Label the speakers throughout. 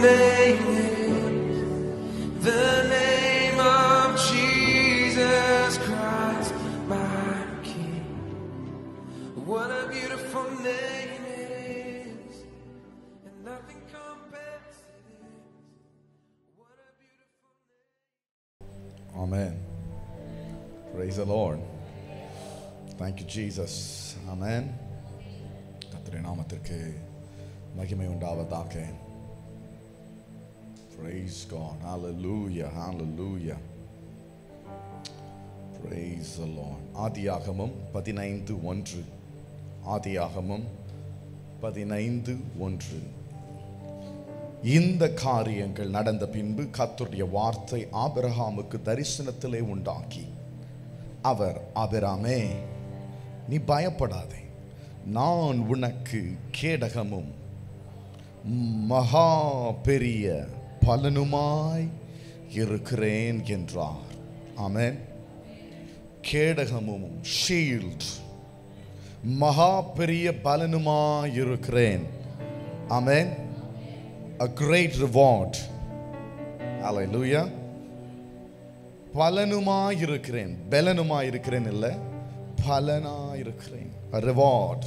Speaker 1: name is the name of Jesus Christ, my King. What a beautiful name it is, and nothing compares to this. What a beautiful
Speaker 2: Amen. Praise the Lord. Thank you, Jesus. Amen. கர்த்தருடைய நாமத்திற்கு மகிமை உண்டாவதாக Praise God. Hallelujah. Hallelujah. Praise the Lord. ஆதியாகமம் பதினைந்து ஒன்று ஆதியாகமம் பதினைந்து ஒன்று இந்த காரியங்கள் நடந்த பின்பு கர்த்தருடைய வார்த்தை ஆபிரகாமுக்கு தரிசனத்திலே உண்டாக்கி அவர் ஆபிராமே நீ பயப்படாதே நான் உனக்கு கேடகமும் மகா பெரிய பலனுமாய் இருக்கிறேன் என்றார் ஆமென் கேடகமும் ஷீல்ட் மகா பெரிய பலனுமாய் இருக்கிறேன் ஆமென் a great reward. Hallelujah. பலனுமாய் இருக்கிறேன் பலனுமாய் இருக்கிறேன் இல்லை பலனாய் இருக்கிறேன் ரிவார்ட்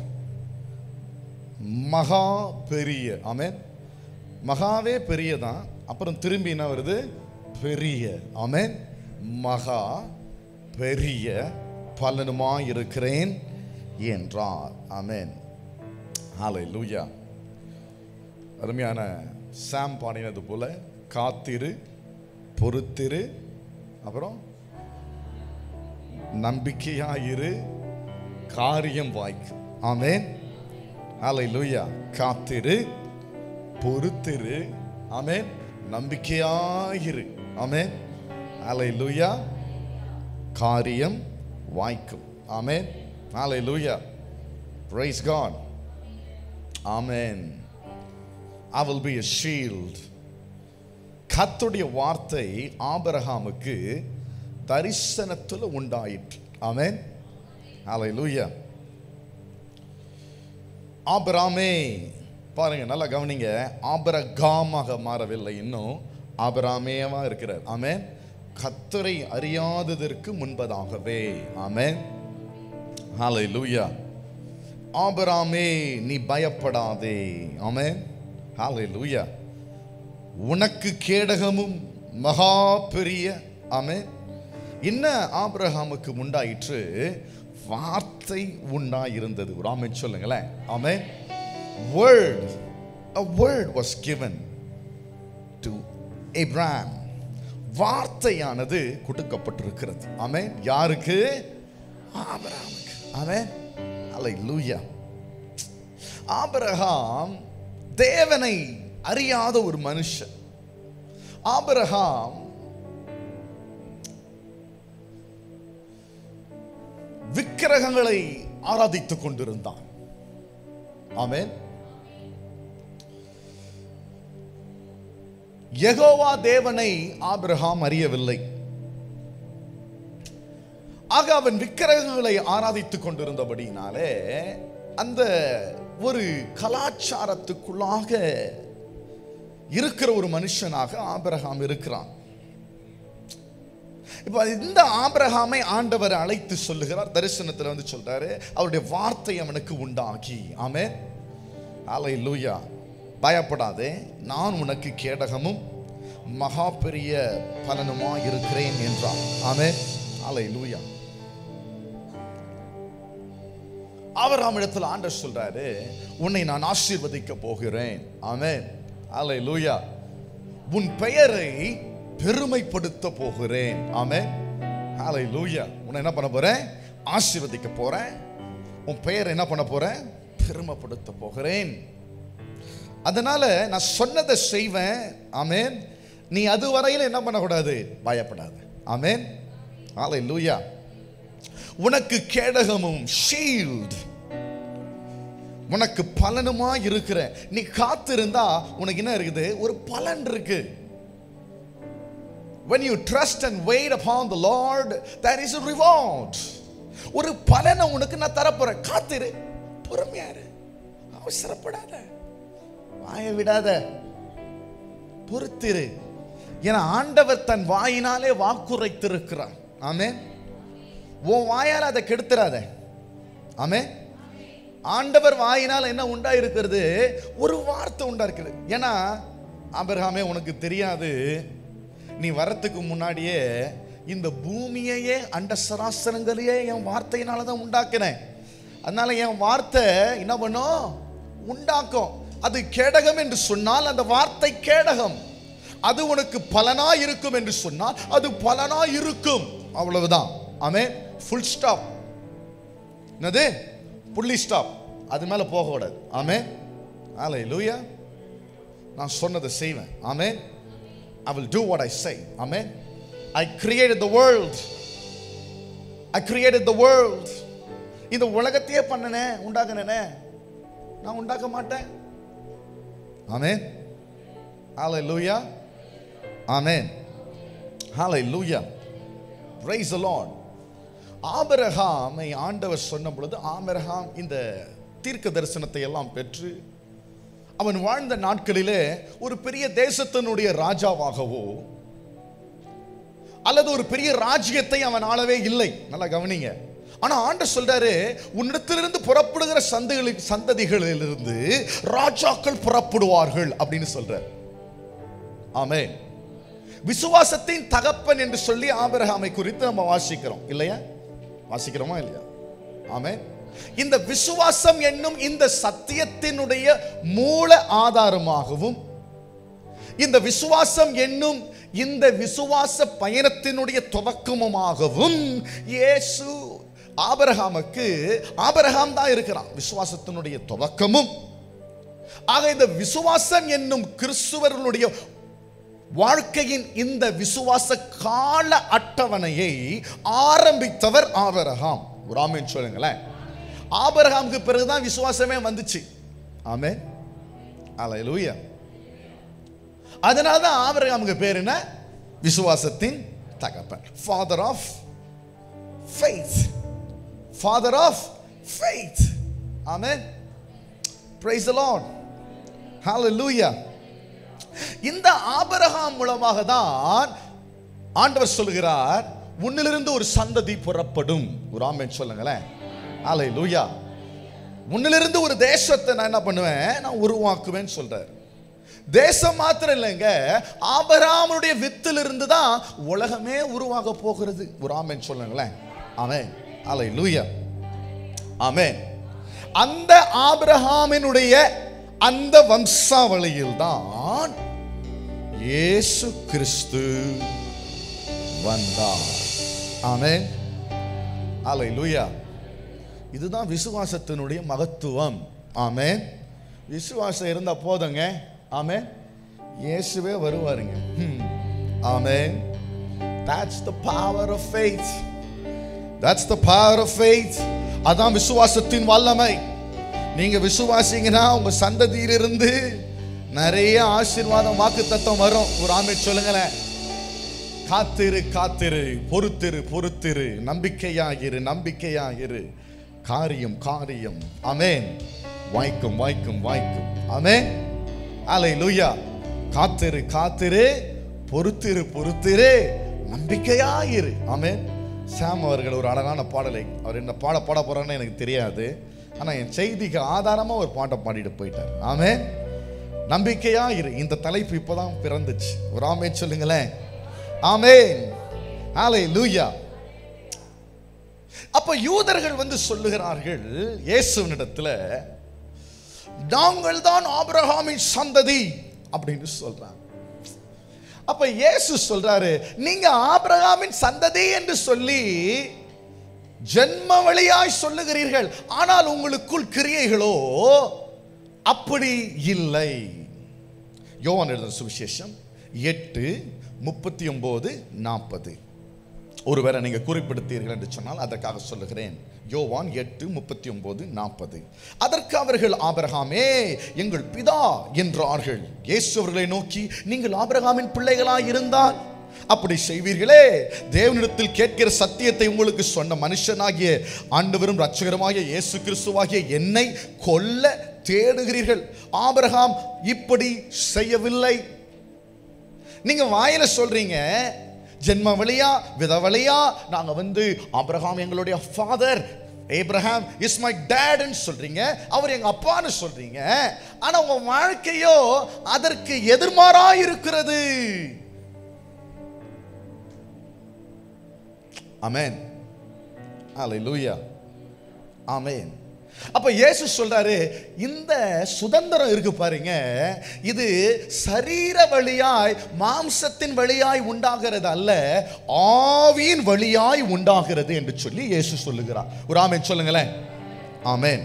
Speaker 2: மகா பெரிய ஆமென் மகாவே பெரியதான் அப்புறம் திரும்பி என்ன வருது பெரிய ஆமென் மகா பெரிய பலனுமாய் இருக்கிறேன் என்றார் ஆமென் ஹalleluya அருமையான சாம் பாடினது போல காத்திரு பொறுத்திரு அப்புறம் நம்பிக்கையாயிரு காரியம் வாய்க்கும் ஆமென் ஹalleluya காத்திரு பொறுத்திரு ஆமென் நம்பிக்கையாயிரு ஆமென் ஹalleluya காரியம் வாய்க்கும் ஆமென் ஹalleluya praise god amen I will be a shield. கர்த்தருடைய வார்த்தை ஆபிரகாமுக்கு தரிசனத்தில் உண்டாயிற்று ஆமென் ஹalleluya ஆபிராமே பாருங்க நல்லா கவனிங்க ஆபிரகாமாக மாறவில்லை இன்னும் ஆபிராமேவா இருக்கிறார் ஆமென் கத்தரை அறியாததற்கு முன்பதாகவே ஆமென் ஹalleluya ஆபிராமே நீ பயப்படாதே ஆமென் ஹalleluya உனக்கு கேடகமும் மகா பெரிய ஆமென் என்ன ஆபிரகாமுக்கு உண்டாயிற்று வார்த்தை உண்டாயிருந்தது ஒரு ஆமென் சொல்லுங்களேன் ஆமென் word a word was given to Abraham வார்த்தையானது கொடுக்கப்பட்டிருக்கிறது ஆமென் யாருக்கு ஆபிரகாமுக்கு ஆமென் அல்லேலூயா ஆபிரகாம் தேவனை அறியாத ஒரு மனுஷன் ஆபிரகாம் விக்கிரகங்களை ஆராதித்துக் கொண்டிருந்தான் ஆமென் யெகோவா தேவனை ஆபிரகாம் அறியவில்லை ஆக அவன் விக்கிரகங்களை ஆராதித்துக் கொண்டிருந்தபடினாலே அந்த ஒரு கலாச்சாரத்துக்குள்ளாக இருக்கிற ஒரு மனுஷனாக ஆபிரகாம் இருக்கிறான் இப்போ இந்த ஆபிரகாமை ஆண்டவர் அழைத்து சொல்லுகிறார் தரிசனத்தில் வந்து சொல்றாரு அவருடைய வார்த்தை அவனுக்கு உண்டாகி ஆமே அலை லூயா பயப்படாதே நான் உனக்கு கேடகமும் மகா பெரிய பலனுமா இருக்கிறேன் என்றார் ஆமே அலை லூயா ஆபரகாமிடத்தில் ஆண்டவர் சொல்றாரு உன்னை நான் ஆசீர்வதிக்க போகிறேன் ஆமென் அலை லூயா உன் பெயரை பெருமைப்படுத்த போகிறேன் ஆமென் அலை லூயா உன்னை என்ன பண்ண போறேன் ஆசீர்வதிக்க போறேன் உன் பெயரை என்ன பண்ண போறேன் பெருமைப்படுத்த போகிறேன் அதனால நான் சொன்னதை செய்வேன் ஆமென் நீ அது வரையில என்ன பண்ணக்கூடாது பயப்படாது ஆமென் ஆலை லூயா உனக்கு கேடகமும் ஷீல்ட் உனக்கு பலனுமா இருக்கிற நீ காத்திருந்தா உனக்கு என்ன இருக்குது ஒரு பலன் இருக்கு when you trust and wait upon the lord there is a reward ஒரு பலனை உனக்கு நான் தரப்போறேன் காத்திரு பொறுமையா இரு அவசரப்படாத வாய விடாத பொறுத்திரு என ஆண்டவர் தன் வாயினாலே வாக்குரைத்திருக்கிறார் ஆமே உன் வாயால் அதை கெடுத்துறாத ஆமே ஆண்டவர் வாயினால் என்ன உண்டா இருக்கிறது ஒரு வார்த்தை உண்டா இருக்குது ஏன்னா ஆபிரகாமே உனக்கு தெரியாது நீ வரத்துக்கு முன்னாடியே இந்த பூமியையே அண்ட சராசரங்களையே என் வார்த்தையினால தான் உண்டாக்கினேன் அதனால என் வார்த்தை என்ன பண்ணும் உண்டாக்கும் அது கேடகம் என்று சொன்னால் அந்த வார்த்தை கேடகம் அது உனக்கு பலனா இருக்கும் என்று சொன்னால் அது பலனா இருக்கும் அவ்வளவுதான் ஆமே ஃபுல் ஸ்டாப் என்னது புள்ளி ஸ்டாப் அது மேல போக கூடாது ஆமே ஆலை லூயா நான் சொன்னதை செய்வேன் ஆமே I will do what I say ஆமே I created the world I created the world இந்த உலகத்தையே பண்ணனே உண்டாக்குனே நான் உண்டாக்க மாட்டேன் ஆமே ஆலை லூயா ஆமே ஹாலை லூயா பிரைஸ் the Lord ஆபிரகாமை ஆண்டவர் சொன்ன பொழுது ஆபிரகாம் இந்த தீர்க்க தரிசனத்தை எல்லாம் பெற்று அவன் வாழ்ந்த நாட்களிலே ஒரு பெரிய தேசத்தினுடைய ராஜாவாகவோ அல்லது ஒரு பெரிய ராஜ்யத்தை அவன் ஆளவே இல்லை நல்லா கவனிங்க ஆனா ஆண்டவர் சொல்றாரு உன்னிடத்திலிருந்து புறப்படுகிற சந்தைகளுக்கு சந்ததிகளிலிருந்து ராஜாக்கள் புறப்படுவார்கள் அப்படின்னு சொல்றார் ஆமே விசுவாசத்தின் தகப்பன் என்று சொல்லி ஆபிரகாமை குறித்து நம்ம வாசிக்கிறோம் இல்லையா வாசிக்கிறோமா இல்லையா ஆமே இந்த விசுவாசம் என்னும் இந்த சத்தியத்தினுடைய மூல ஆதாரமாகவும் இந்த விசுவாசம் என்னும் இந்த விசுவாச பயணத்தினுடைய துவக்கமுமாகவும் இயேசு ஆபிரகாமுக்கு ஆபிரகாம் தான் இருக்கிறான் விசுவாசத்தினுடைய துவக்கமும் ஆக இந்த விசுவாசம் என்னும் கிறிஸ்துவர்களுடைய வாழ்க்கையின் இந்த விசுவாச கால அட்டவணையை ஆரம்பித்தவர் ஆபரகாம் ஒரு ஆமேன் சொல்லுங்களேன் ஆபரகாமுக்கு பிறகுதான் விசுவாசமே வந்துச்சு ஆமே அல்லேலூயா அதனால தான் ஆபரகாமுக்கு பேர் என்ன விசுவாசத்தின் தகப்பன் father of faith father of faith ஆமே பிரைஸ் தி லார்ட் ஹalleluya இந்த ஆபரகாம் மூலமாக தான் ஆண்டவர் சொல்கிறார் உன்னிலிருந்து ஒரு சந்ததி புறப்படும் ஒரு ஆமென் சொல்லுங்களேன் ஆலை லூயா உன்னிலிருந்து ஒரு தேசத்தை நான் என்ன பண்ணுவேன் நான் உருவாக்குவேன் சொல்றார் தேசம் மாத்திரம் இல்லைங்க ஆபராமனுடைய வித்திலிருந்து தான் உலகமே உருவாக போகிறது ஒரு ஆமென் சொல்லுங்களேன் ஆமென் ஆலை லூயா ஆமென் அந்த ஆபிரகாமினுடைய அந்த வம்சாவளியில் தான் இயேசு கிறிஸ்து வந்தார் ஆமென் ஆலை லூயா இதுதான் விசுவாசத்தினுடைய மகத்துவம் ஆமென் விசுவாசம் இருந்தா போதுங்க ஆமென் இயேசுவே வருவாருங்க ஹம். ஆமென் that's the power of faith that's the power of faith அதான் விசுவாசத்தின் வல்லமை நீங்க விசுவாசிங்கன்னா உங்க சந்ததியிலிருந்து நிறைய ஆசீர்வாதம் வாக்கு தத்துவம் வரும் ஒரு ஆமை சொல்லுங்களேன் காத்திரு காத்திரு பொறுத்திரு பொறுத்திரு நம்பிக்கையாகிரு நம்பிக்கையாகிரு காரியம் காரியம் அமேன் வாய்க்கும் வாய்க்கும் வாய்க்கும் அமேன் அலை லூயா காத்திரு காத்திரு பொறுத்திரு பொறுத்திரு நம்பிக்கையாயிரு ஆமென் சாம் அவர்கள் ஒரு அழகான பாடலை அவர் என்ன பாட பாட போறான்னு எனக்கு தெரியாது ஆனா என் செய்திக்கு ஆதாரமா ஒரு பாட்டை பாடிட்டு போயிட்டார் ஆமென் நம்பிக்கையா இரு இந்த தலைப்பு இப்பதான் பிறந்துச்சு ஒரு ஆமே சொல்லுங்களேன் ஆமென் ஆலை லூயா அப்ப யூதர்கள் வந்து சொல்லுகிறார்கள் இயேசுவினிடத்துல நாங்கள் தான் ஆபிரகாமின் சந்ததி அப்படின்னு சொல்றாங்க அப்ப இயேசு சொல்றாரு நீங்க ஆபிரகாமின் சந்ததி என்று சொல்லி ஜென்ம வழியாய் சொல்லுகிறீர்கள் ஆனால் உங்களுக்குள் கிரியைகளோ அப்படி இல்லை யோவான் எழுதின சுவிசேஷம் எட்டு முப்பத்தி ஒன்பது நாற்பது ஒருவேளை நீங்க குறிப்பிடுத்தீர்கள் என்று சொன்னால் அதற்காக சொல்லுகிறேன் யோவான் எட்டு முப்பத்தி ஒன்பது நாற்பது அதற்கு அவர்கள் ஆபிரகாமே எங்கள் பிதா என்றார்கள் இயேசு அவர்களை நோக்கி நீங்கள் ஆபிரகாமின் பிள்ளைகளாய் இருந்தால் அப்படி செய்வீர்களே தேவனிடத்தில் கேட்கிற சத்தியத்தை உங்களுக்கு சொன்ன மனுஷனாகிய ஆண்டவரும் ரட்சகருமாகிய இயேசு கிறிஸ்துவாகிய என்னை கொல்ல தேடுகிறீர்கள் ஆபிரகாம் இப்படி செய்யவில்லை நீங்க வாயில சொல்றீங்க ஜென்ம வழியா வித வழியா நாங்க வந்து ஆபிரகாம் எங்களுடைய ஃபாதர் ஏப்ரஹாம் இஸ் மை டேட்னு சொல்றீங்க அவர் எங்க அப்பான்னு சொல்றீங்க ஆனா உங்க வாழ்க்கையோ அதற்கு எதிர்மாறா இருக்கிறது அமேன் அல்லேலூயா ஆமென் அப்ப இயேசு சொல்றாரு இந்த சுதந்திரம் இருக்கு பாருங்க இது சரீர வழியாய் மாம்சத்தின் வழியாய் உண்டாகிறது அல்ல ஆவியின் வழியாய் உண்டாகிறது என்று சொல்லி இயேசு சொல்லுகிறார் ஒரு ஆமென் சொல்லுங்களேன் ஆமென்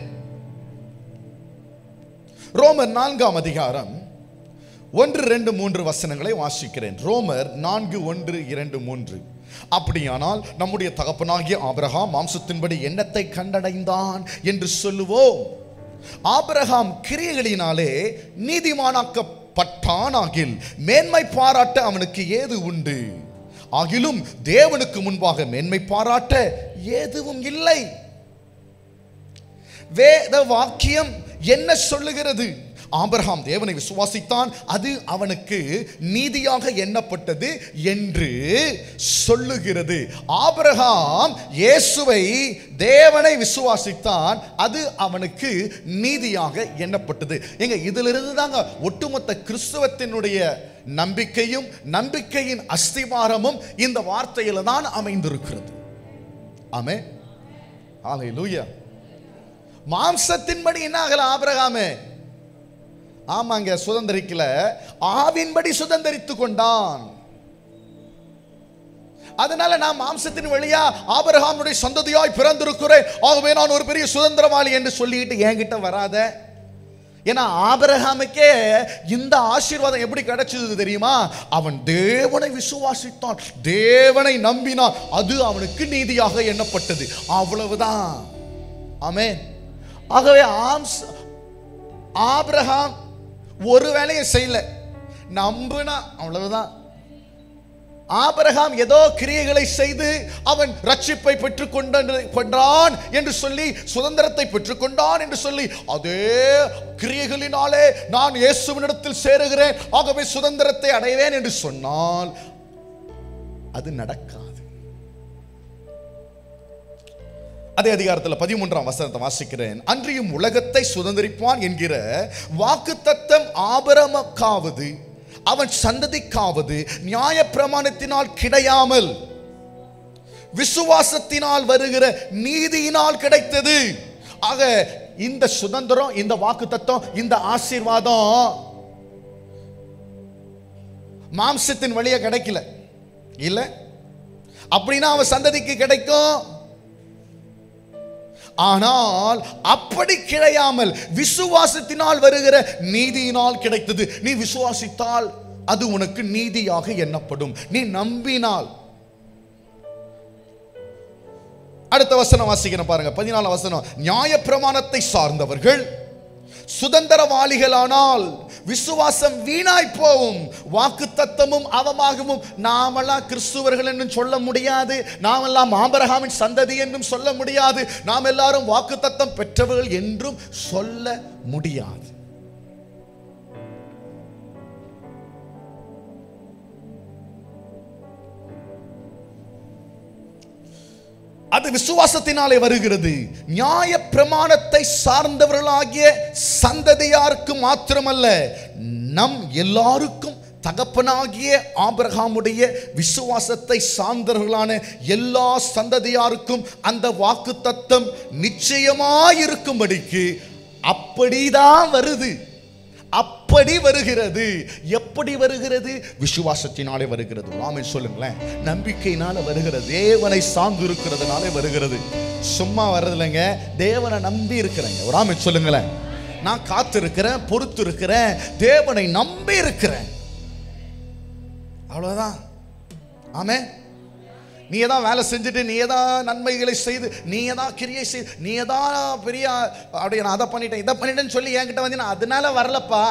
Speaker 2: ரோமர் நான்காம் அதிகாரம் ஒன்று ரெண்டு மூன்று வசனங்களை வாசிக்கிறேன் ரோமர் நான்கு ஒன்று இரண்டு மூன்று அப்படியானால் நம்முடைய தகப்பனாகிய ஆபிரகாம் மாம்சத்தின்படி எண்ணத்தை கண்டடைந்தான் என்று சொல்லுவோம் ஆபிரகாம் கிரியைகளினாலே நீதிமானாக்கப்பட்டான் ஆகில் மேன்மை பாராட்ட அவனுக்கு ஏது உண்டு ஆகிலும் தேவனுக்கு முன்பாக மேன்மை பாராட்ட எதுவும் இல்லை வேத வாக்கியம் என்ன சொல்லுகிறது ஆபிரகாம் தேவனை விசுவாசித்தான் அது அவனுக்கு நீதியாக எண்ணப்பட்டது என்று சொல்லுகிறது ஆபிரகாம் இயேசுவை தேவனை விசுவாசித்தான் அது அவனுக்கு நீதியாக எண்ணப்பட்டது எங்க இதிலிருந்து தாங்க ஒட்டுமொத்த கிறிஸ்துவத்தினுடைய நம்பிக்கையும் நம்பிக்கையின் அஸ்திவாரமும் இந்த வார்த்தையில தான் அமைந்திருக்கிறது ஆமே ஹalleluya மாம்சத்தின்படி என்ன ஆகல ஆபிரகாமே ஆமாங்க சுதந்திரிக்கல ஆவின்படி சுதந்திரித்து கொண்டான் அதனால நான் மாம்சத்தின் வழியா ஆபிரகாமுடைய சந்ததியாய் பிறந்திருக்கிறேன் ஆகவே நான் ஒரு பெரிய சுதந்திரவாளி என்று சொல்லிட்டு என்கிட்ட வராத ஏன்னா ஆபிரகாமுக்கே இந்த ஆசீர்வாதம் எப்படி கிடைச்சது தெரியுமா அவன் தேவனை விசுவாசித்தான் தேவனை நம்பினான் அது அவனுக்கு நீதியாக எண்ணப்பட்டது அவ்வளவுதான் ஆமென் ஆகவே ஆம்ஸ் ஆபிரகாம் ஒரு வேலையை செய்யல நம்புனா அவ்வளவுதான் ஆபிரகாம் ஏதோ கிரியைகளை செய்து அவன் ரட்சிப்பை பெற்றுக்கொண்ட கொண்டான் என்று சொல்லி சுதந்திரத்தை பெற்றுக்கொண்டான் என்று சொல்லி அதே கிரியைகளினாலே நான் இயேசுவினிடத்தில் சேருகிறேன் ஆகவே சுதந்திரத்தை அடைவேன் என்று சொன்னால் அது நடக்காது அதே அதிகாரத்தில் பதிமூன்றாம் வசனத்தை வாசிக்கிறேன் அன்றியும் உலகத்தை சுதந்திரிப்பான் என்கிற வாக்கு தத்தம் ஆபரமக்காவது அவன் சந்ததிக்காவது நியாய பிரமாணத்தினால் கிடையாமல் விசுவாசத்தினால் வருகிற நீதியினால் கிடைத்தது ஆக இந்த சுதந்திரம் இந்த வாக்கு தத்தம் இந்த ஆசீர்வாதம் மாம்சத்தின் வழியா கிடைக்கல இல்ல அப்படின்னா அவன் சந்ததிக்கு கிடைக்கும் ஆனால் அப்படி கிடையாமல் விசுவாசத்தினால் வருகிற நீதியினால் கிடைத்தது நீ விசுவாசித்தால் அது உனக்கு நீதியாக எண்ணப்படும் நீ நம்பினால் அடுத்த வசனம் வாசிக்கிறேன் பாருங்க பதினாலாம் வசனம் நியாய பிரமாணத்தை சார்ந்தவர்கள் சுதந்திரவாளிகளானால் விசுவாசம் வீணாய் போகும் வாக்கு தத்தமும் அவமாகவும் நாமெல்லாம் கிறிஸ்துவர்கள் என்றும் சொல்ல முடியாது நாமெல்லாம் ஆபரகாமின் சந்ததி என்றும் சொல்ல முடியாது நாம் எல்லாரும் வாக்கு தத்தம் பெற்றவர்கள் என்றும் சொல்ல முடியாது அது விசுவாசத்தினாலே வருகிறது நியாய பிரமாணத்தை சார்ந்தவர்களாகிய சந்ததியாருக்கு மாத்திரமல்ல நம் எல்லாருக்கும் தகப்பனாகிய ஆபிரகாமுடைய விசுவாசத்தை சார்ந்தவர்களான எல்லா சந்ததியாருக்கும் அந்த வாக்கு தத்தம் நிச்சயமாயிருக்கும்படிக்கு அப்படிதான் வருது அப்படி வருகிறது எப்படி வருகிறது விசுவாசத்தினாலே வருகிறது ராமன் சொல்லுங்களேன் நம்பிக்கையினால வருகிறது தேவனை சார்ந்து இருக்கிறதுனாலே வருகிறது சும்மா வர்றதில்லைங்க தேவனை நம்பி இருக்கிறேங்க ராமன் சொல்லுங்களேன் நான் காத்திருக்கிறேன் பொறுத்து இருக்கிறேன் தேவனை நம்பி இருக்கிறேன் அவ்வளவுதான் ஆமே நீ தான் வேலை செஞ்சுட்டு நீ தான் நன்மைகளை செய்து நீ தான் கிரியை செய்து நீ தான் பெரிய அப்படியே நான் அதை பண்ணிட்டேன் இதை பண்ணிட்டேன்னு சொல்லி என்கிட்ட வந்து நான் அதனால வரலப்பா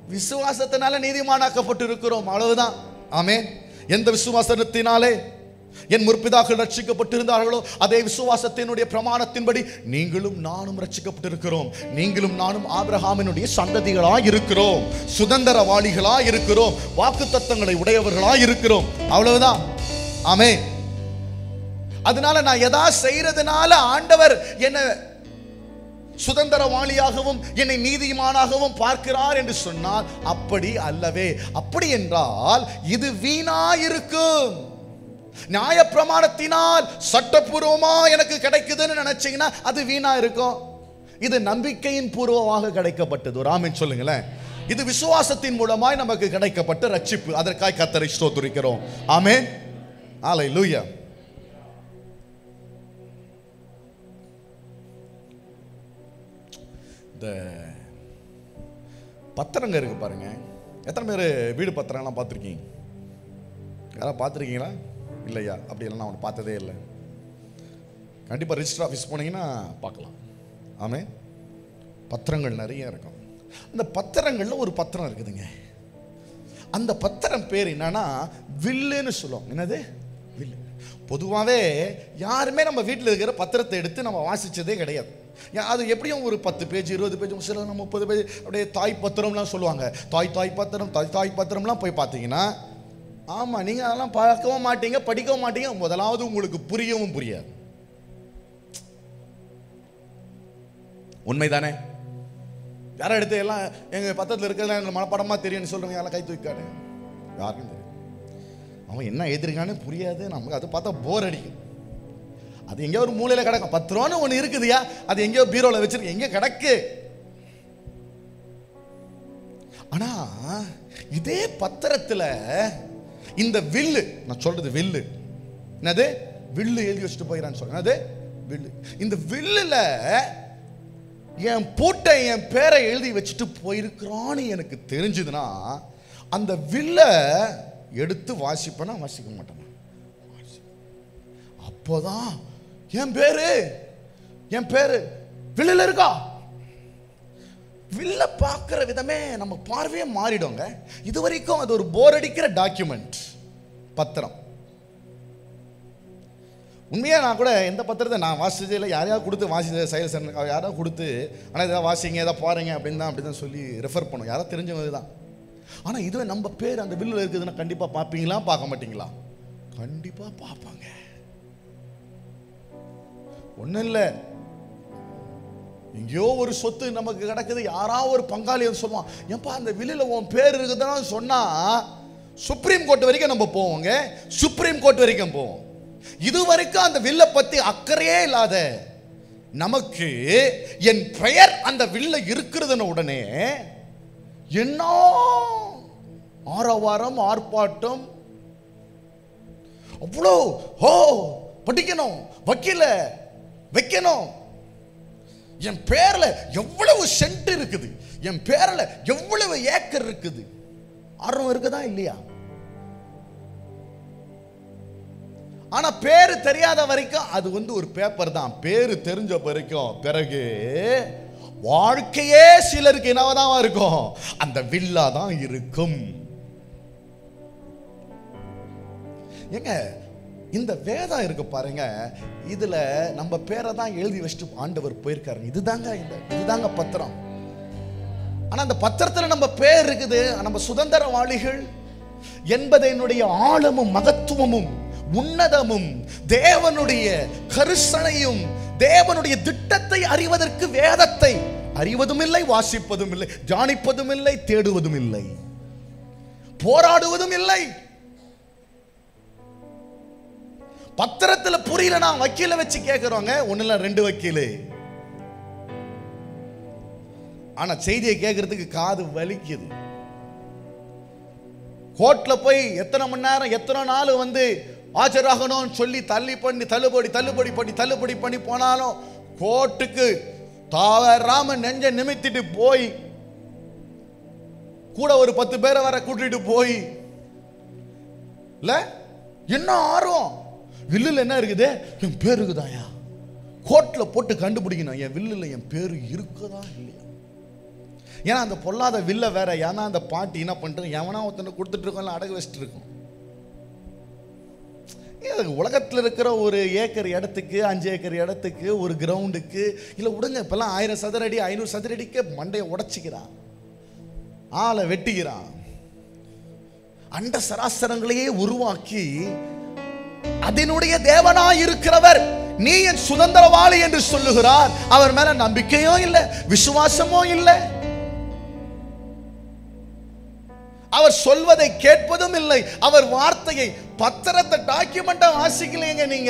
Speaker 2: விசுவாசத்தினால நீதிமானாக்கப்பட்டு இருக்கிறோம் அவ்வளவுதான் ஆமே எந்த விசுவாசத்தினாலே என் முற்பிதாக்கள் ரட்சிக்கப்பட்டிருந்தார்களோ அதே விசுவாசத்தினுடைய பிரமாணத்தின்படி நீங்களும் நானும் ரட்சிக்கப்பட்டிருக்கிறோம் நீங்களும் நானும் ஆபிரகாமினுடைய சந்ததிகளாய் இருக்கிறோம் சுதந்திரவாளிகளாய் இருக்கிறோம் வாக்கு தத்தங்களை உடையவர்களாய் இருக்கிறோம் அவ்வளவுதான் ஆமே அதனால நான் எதா செய்யறதுனால ஆண்டவர் என்ன சுதந்திரவாளியாகவும் என்னை நீதிமானாகவும் பார்க்கிறார் என்று சொன்னால் அப்படி அல்லவே அப்படி என்றால் இது வீணாயிருக்கும் நியாயப்பிரமாணத்தினால் சட்டப்பூர்வமா எனக்கு கிடைக்குதுன்னு நினைச்சீங்கன்னா அது வீணா இருக்கும் இது நம்பிக்கையின் பூர்வமாக கிடைக்கப்பட்டது ஒரு ஆமென் சொல்லுங்களேன் இது விசுவாசத்தின் மூலமாய் நமக்கு கிடைக்கப்பட்ட ரட்சிப்பு அதற்காய் கத்தரை ஸ்தோத்திரிக்கிறோம் ஆமென் ஆலை லூயா இந்த பத்திரங்க இருக்கு பாருங்க எத்தனை பேர் வீடு பத்திரம்லாம் பார்த்துருக்கீங்க யாராவது பார்த்துருக்கீங்களா இல்லையா அப்படியெல்லாம் நான் அவனை பார்த்ததே இல்லை கண்டிப்பாக ரிஜிஸ்டர் ஆஃபீஸ் போனீங்கன்னா பார்க்கலாம் ஆமே பத்திரங்கள் நிறைய இருக்கும் அந்த பத்திரங்களில் ஒரு பத்திரம் இருக்குதுங்க அந்த பத்திரம் பேர் என்னன்னா வில்லுன்னு சொல்லுவோம் என்னது வில்லு பொதுவாகவே யாருமே நம்ம வீட்டில் இருக்கிற பத்திரத்தை எடுத்து நம்ம வாசிச்சதே கிடையாது ஏன் அது எப்படியும் ஒரு பத்து பேஜ் இருபது பேஜ் சில முப்பது பேஜ் அப்படியே தாய் பத்திரம்லாம் சொல்லுவாங்க தாய் தாய் பத்திரம் தாய் தாய் பத்திரம்லாம் போய் பார்த்தீங்கன்னா ஆமாம் நீங்கள் அதெல்லாம் பார்க்கவும் மாட்டீங்க படிக்கவும் மாட்டீங்க முதலாவது உங்களுக்கு புரியவும் புரியாது உண்மைதானே யாரும் எடுத்து எல்லாம் எங்கள் பக்கத்தில் இருக்கிறதுல எங்களுக்கு மனப்படமாக தெரியும்னு சொல்கிறவங்க யாரும் கை தூக்காடு யாருக்கும் தெரியும் அவன் என்ன எழுதிருக்கான்னு புரியாது நமக்கு அதை பார்த்தா போர் அடிக்கும் அது எங்கேயோ ஒரு மூலையில் கிடக்கும் பத்து ரூபான்னு ஒன்று இருக்குதுயா அது எங்கேயோ பீரோவில் வச்சிருக்கு எங்கே கிடக்கு ஆனா இதே பத்திரத்துல இந்த வில்லு நான் சொல்றது வில்லு என்னது வில்லு எழுதி வச்சுட்டு போயிடான்னு சொல்றேன் என்னது வில்லு இந்த வில்லுல என் பூட்டை என் பேரை எழுதி வச்சுட்டு போயிருக்கிறான்னு எனக்கு தெரிஞ்சதுன்னா அந்த வில்ல எடுத்து வாசிப்பேனா வாசிக்க மாட்டேனா அப்போதான் என் பேரு என் பேரு வில்லுல இருக்கா வில்ல பார்க்குற விதமே நம்ம பார்வையே மாறிடுங்க இது வரைக்கும் அது ஒரு போர் அடிக்கிற டாக்குமெண்ட் பத்திரம் உண்மையாக நான் கூட எந்த பத்திரத்தை நான் வாசிச்சதே இல்லை யாரையாவது கொடுத்து வாசி செயல் சென்டர் யாராவது கொடுத்து ஆனால் எதாவது வாசிங்க எதாவது பாருங்க அப்படின்னு தான் அப்படி தான் சொல்லி ரெஃபர் பண்ணும் யாராவது தெரிஞ்சவங்க தான் ஆனால் இதுவே நம்ம பேர் அந்த பில்லில் இருக்குதுன்னா கண்டிப்பாக பார்ப்பீங்களா பார்க்க மாட்டீங்களா கண்டிப்பாக பார்ப்பாங்க ஒன்றும் இல்லை எங்கேயோ ஒரு சொத்து நமக்கு கிடக்குது யாராவது ஒரு பங்காளி வந்து சொல்லுவான் ஏன்பா அந்த வில்லில் உன் பேர் இருக்குதுன்னு சொன்னா சுப்ரீம் கோர்ட் வரைக்கும் நம்ம போவோங்க சுப்ரீம் கோர்ட் வரைக்கும் போவோம் இது வரைக்கும் அந்த வில்லை பத்தி அக்கறையே இல்லாத நமக்கு என் பெயர் அந்த வில்ல இருக்கிறதுன உடனே என்ன ஆரவாரம் ஆர்ப்பாட்டம் அவ்வளோ ஓ படிக்கணும் வக்கீல வைக்கணும் என் பேர்ல எவ்வளவு சென்ட் இருக்குது என் பேர்ல எவ்வளவு ஏக்கர் இருக்குது ஆர்வம் இருக்குதா இல்லையா ஆனா பேரு தெரியாத வரைக்கும் அது வந்து ஒரு பேப்பர் தான் பேரு தெரிஞ்ச வரைக்கும் பிறகு வாழ்க்கையே சிலருக்கு என்னவதான் இருக்கும் அந்த வில்லா தான் இருக்கும் ஏங்க இந்த வேதம் இருக்கு பாருங்க இதுல நம்ம பேரை தான் எழுதி வச்சுட்டு ஆண்டவர் போயிருக்காரு இதுதாங்க இந்த இதுதாங்க பத்திரம் ஆனா அந்த பத்திரத்துல நம்ம பேர் இருக்குது நம்ம சுதந்திரவாளிகள் என்பதனுடைய ஆழமும் மகத்துவமும் உன்னதமும் தேவனுடைய கருசனையும் தேவனுடைய திட்டத்தை அறிவதற்கு வேதத்தை அறிவதும் இல்லை வாசிப்பதும் இல்லை தியானிப்பதும் இல்லை தேடுவதும் இல்லை போராடுவதும் இல்லை பத்திரத்துல புரியலனா வக்கீல வச்சு கேட்கிறோங்க ஒண்ணு இல்ல ரெண்டு வக்கீலு ஆனா செய்தியை கேட்கறதுக்கு காது வலிக்குது கோர்ட்ல போய் எத்தனை மணி நேரம் எத்தனை நாள் வந்து ஆஜராகணும்னு சொல்லி தள்ளி பண்ணி தள்ளுபடி தள்ளுபடி பண்ணி தள்ளுபடி பண்ணி போனாலும் கோர்ட்டுக்கு தாவராம நெஞ்ச நிமித்திட்டு போய் கூட ஒரு பத்து பேரை வர கூட்டிட்டு போய் இல்ல என்ன ஆர்வம் வில்லுல என்ன இருக்குது என் பேர் இருக்குதாயா கோர்ட்ல போட்டு கண்டுபிடிக்கணும் என் வில்லுல என் பேர் இருக்குதா இல்லையா ஏன்னா அந்த பொல்லாத வில்ல வேற ஏன்னா அந்த பாட்டி என்ன பண்றது எவனா ஒருத்தனை கொடுத்துட்டு இருக்கோம் அடகு வச்சுட்டு இருக்கும் இது உலகத்தில் இருக்கிற ஒரு ஏக்கர் இடத்துக்கு அஞ்சு ஏக்கர் இடத்துக்கு ஒரு கிரவுண்டுக்கு இல்லை விடுங்க இப்பெல்லாம் ஆயிரம் சதுர அடி ஐநூறு சதுர அடிக்கு மண்டையை உடைச்சிக்கிறான் ஆளை வெட்டிக்கிறான் அண்ட சராசரங்களையே உருவாக்கி அதனுடைய தேவனாய் இருக்கிறவர் நீ என் சுதந்திரவாளி என்று சொல்லுகிறார் அவர் மேல நம்பிக்கையும் இல்லை விசுவாசமும் இல்லை அவர் சொல்வதை கேட்பதும் இல்லை அவர் வார்த்தையை பத்திரத்தை டாக்குமெண்டா வாசிக்கலைங்க நீங்க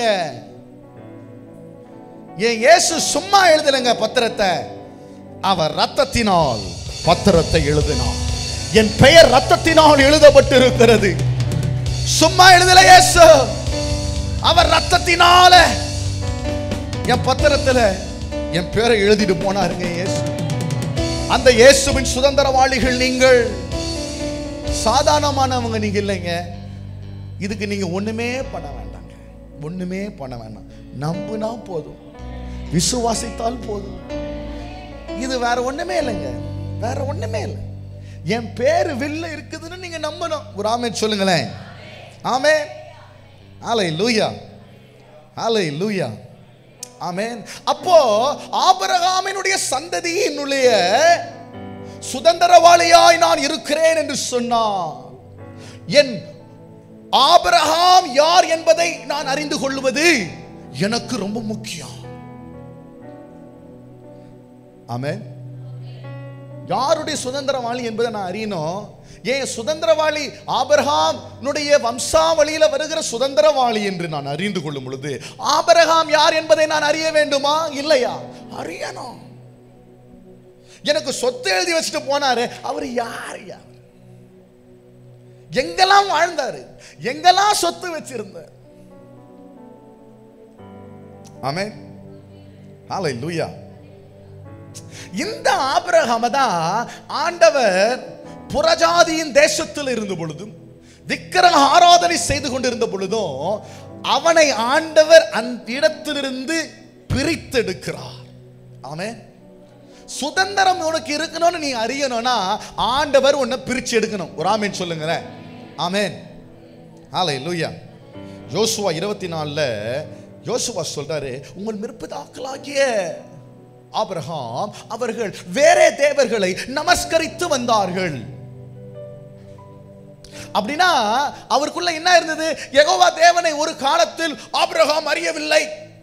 Speaker 2: என் இயேசு சும்மா எழுதலைங்க பத்திரத்தை அவர் ரத்தத்தினால் பத்திரத்தை எழுதினார் என் பெயர் ரத்தத்தினால் எழுதப்பட்டிருக்கிறது சும்மா எழுதல இயேசு அவர் ரத்தத்தினால என் பத்திரத்துல என் பேரை எழுதிட்டு போனாருங்க இயேசு அந்த இயேசுவின் சுதந்திரவாளிகள் நீங்கள் சாதாரணமானவங்க நீங்க இல்லைங்க இதுக்கு நீங்க ஒண்ணுமே பண்ண வேண்டாங்க ஒண்ணுமே பண்ண வேண்டாம் நம்புனா போதும் விசுவாசித்தால் போதும் இது வேற ஒண்ணுமே இல்லைங்க வேற ஒண்ணுமே இல்லை என் பேரு வில்ல இருக்குதுன்னு நீங்க நம்பணும் ஒரு ஆமென் சொல்லுங்களேன் ஆமே ஆலை லூயா ஆலை லூயா ஆமென் அப்போ ஆபரகாமினுடைய சந்ததியினுடைய சுதந்திரவாளியாய் நான் இருக்கிறேன் என்று சொன்னார் என் ஆபிரகாம் யார் என்பதை நான் அறிந்து கொள்வது எனக்கு ரொம்ப முக்கியம் ஆமென் யாருடைய சுதந்திரவாளி என்பதை நான் அறியணும் ஏன் சுதந்திரவாளி ஆபிரகாம்னுடைய வம்சாவளியில வருகிற சுதந்திரவாளி என்று நான் அறிந்து கொள்ளும் பொழுது ஆபிரகாம் யார் என்பதை நான் அறிய வேண்டுமா இல்லையா அறியணும் எனக்கு சொத்து எழுதி வச்சுட்டு போனாரு அவர் யார் யார் எங்கெல்லாம் வாழ்ந்தாரு எங்கெல்லாம் சொத்து வச்சிருந்தார் ஆமென் ஹalleluya இந்த ஆபிரகாம தான் ஆண்டவர் புறஜாதியின் தேசத்தில் இருந்த பொழுதும் விக்கிரக ஆராதனை செய்து கொண்டிருந்த பொழுதும் அவனை ஆண்டவர் அந்த இடத்திலிருந்து பிரித்தெடுக்கிறார் ஆமென் சுதந்திரம் உனக்கு இருக்கணும்னு நீ அறியணும்னா ஆண்டவர் உன்னை பிரிச்சு எடுக்கணும் ஒரு ஆமேன் சொல்லுங்களேன் ஆமேன் ஆலை லூயா யோசுவா இருபத்தி நாலுல யோசுவா சொல்றாரு உங்கள் மிற்பதாக்களாகிய ஆபிரகாம் அவர்கள் வேற தேவர்களை நமஸ்கரித்து வந்தார்கள் அப்படின்னா அவருக்குள்ள என்ன இருந்தது யெகோவா தேவனை ஒரு காலத்தில் ஆபிரகாம் அறியவில்லை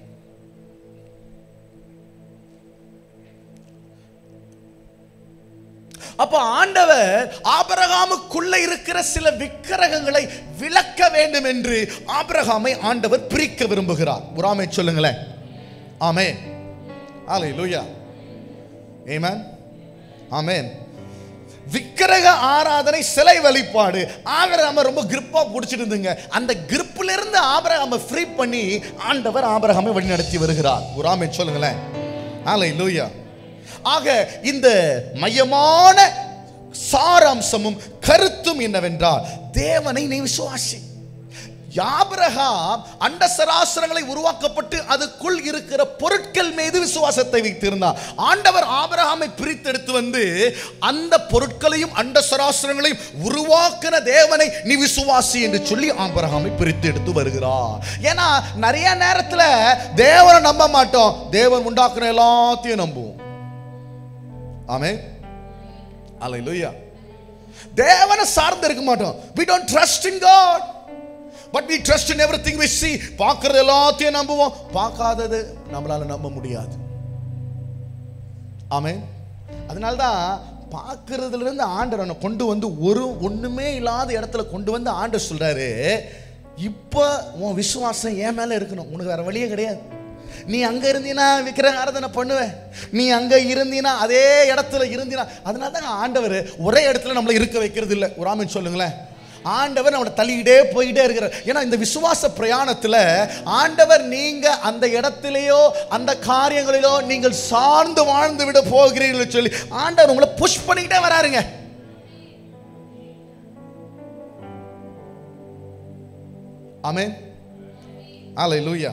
Speaker 2: அப்ப ஆண்டவர் ஆபிரகாமுக்குள்ள இருக்கிற சில விக்கிரகங்களை விளக்க வேண்டும் என்று ஆபிரகாமை ஆண்டவர் பிரிக்க விரும்புகிறார் உராமை சொல்லுங்களேன் ஆமே ஆலை லூயா ஏமேன் ஆமேன் விக்கிரக ஆராதனை சிலை வழிபாடு ஆபிரகாம ரொம்ப கிரிப்பா பிடிச்சிட்டு இருந்துங்க அந்த கிரிப்ல இருந்து ஆபிரகாம ஃப்ரீ பண்ணி ஆண்டவர் ஆபிரகாமை வழிநடத்தி வருகிறார் உராமை சொல்லுங்களேன் ஆலை லூயா ஆக இந்த மையமான சாராம்சமும் கருத்தும் என்னவென்றால் தேவனை நீ விசுவாசி யாபிரகாம் அண்ட சராசரங்களை உருவாக்கப்பட்டு அதுக்குள் இருக்கிற பொருட்கள் மீது விசுவாசத்தை வைத்திருந்தார் ஆண்டவர் ஆபிரகாமை பிரித்தெடுத்து வந்து அந்த பொருட்களையும் அண்ட சராசரங்களையும் உருவாக்கின தேவனை நீ விசுவாசி என்று சொல்லி ஆபிரகாமை பிரித்து எடுத்து வருகிறார் ஏன்னா நிறைய நேரத்துல தேவனை நம்ப மாட்டோம் தேவன் உண்டாக்குன எல்லாத்தையும் நம்புவோம் ஆமே அல்லேலூயா தேவனை சார்ந்து இருக்க மாட்டோம் we don't trust in god but we trust in everything we see பார்க்கிறது எல்லாத்தையும் நம்புவோம் பார்க்காதது நம்மளால நம்ப முடியாது ஆமே அதனால தான் பார்க்கறதுல இருந்து ஆண்டவர் அவனை கொண்டு வந்து ஒரு ஒண்ணுமே இல்லாத இடத்துல கொண்டு வந்து ஆண்டவர் சொல்றாரு இப்போ உன் விசுவாசம் என் மேல இருக்கணும் உனக்கு வேற வழியே கிடையாது நீ அங்க இருந்தீனா விக்கிரக ஆராதனை பண்ணுவ நீ அங்க இருந்தீனா அதே இடத்துல இருந்தீனா அதனால தான் ஆண்டவர் ஒரே இடத்துல நம்மளை இருக்க வைக்கிறது இல்லை ஒரு ஆமீன் சொல்லுங்களேன் ஆண்டவர் நம்மளை தள்ளிக்கிட்டே போயிட்டே இருக்கிறார் ஏன்னா இந்த விசுவாச பிரயாணத்துல ஆண்டவர் நீங்க அந்த இடத்திலேயோ அந்த காரியங்களிலோ நீங்கள் சார்ந்து வாழ்ந்து விட போகிறீர்கள் சொல்லி ஆண்டவர் உங்களை புஷ் பண்ணிக்கிட்டே வராருங்க ஆமென் ஹalleluya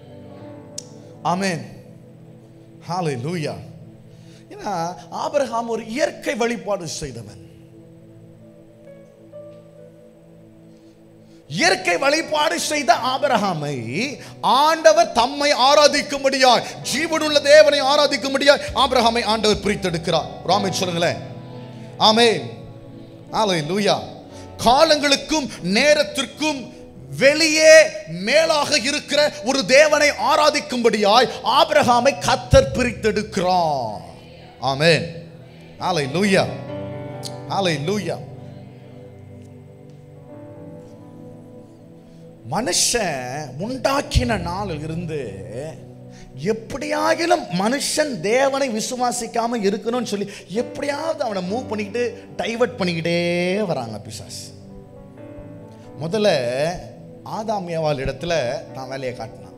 Speaker 2: ஆமென் ஹalleluya ஏன்னா ஆபிரகாம் ஒரு இயற்கை வழிபாடு செய்தவன் இயற்கை வழிபாடு செய்த ஆபிரகாமை ஆண்டவர் தம்மை ஆராதிக்கும்படியாய் ஜீவனுள்ள தேவனை ஆராதிக்கும்படியாய் ஆபிரகாமை ஆண்டவர் பிரித்தெடுக்கிறார் ராமே சொல்லுங்களேன் ஆமென் ஹalleluya காலங்களுக்கும் நேரத்திற்கும் வெளியே மேலாக இருக்கிற ஒரு தேவனை ஆராதிக்கும்படியாய் ஆபிரகாமை கத்தர் பிரித்தெடுக்கிறார் ஆமென் ஹalleluya ஹalleluya மனுஷன் உண்டாக்கின நாளில் இருந்து எப்படியாகிலும் மனுஷன் தேவனை விசுவாசிக்காம இருக்கணும்னு சொல்லி எப்படியாவது அவனை மூவ் பண்ணிக்கிட்டு டைவர்ட் பண்ணிக்கிட்டே வராங்க பிசாஸ் முதல்ல ஆதாம் ஏவாள் இடத்துல நான் வேலையை காட்டினான்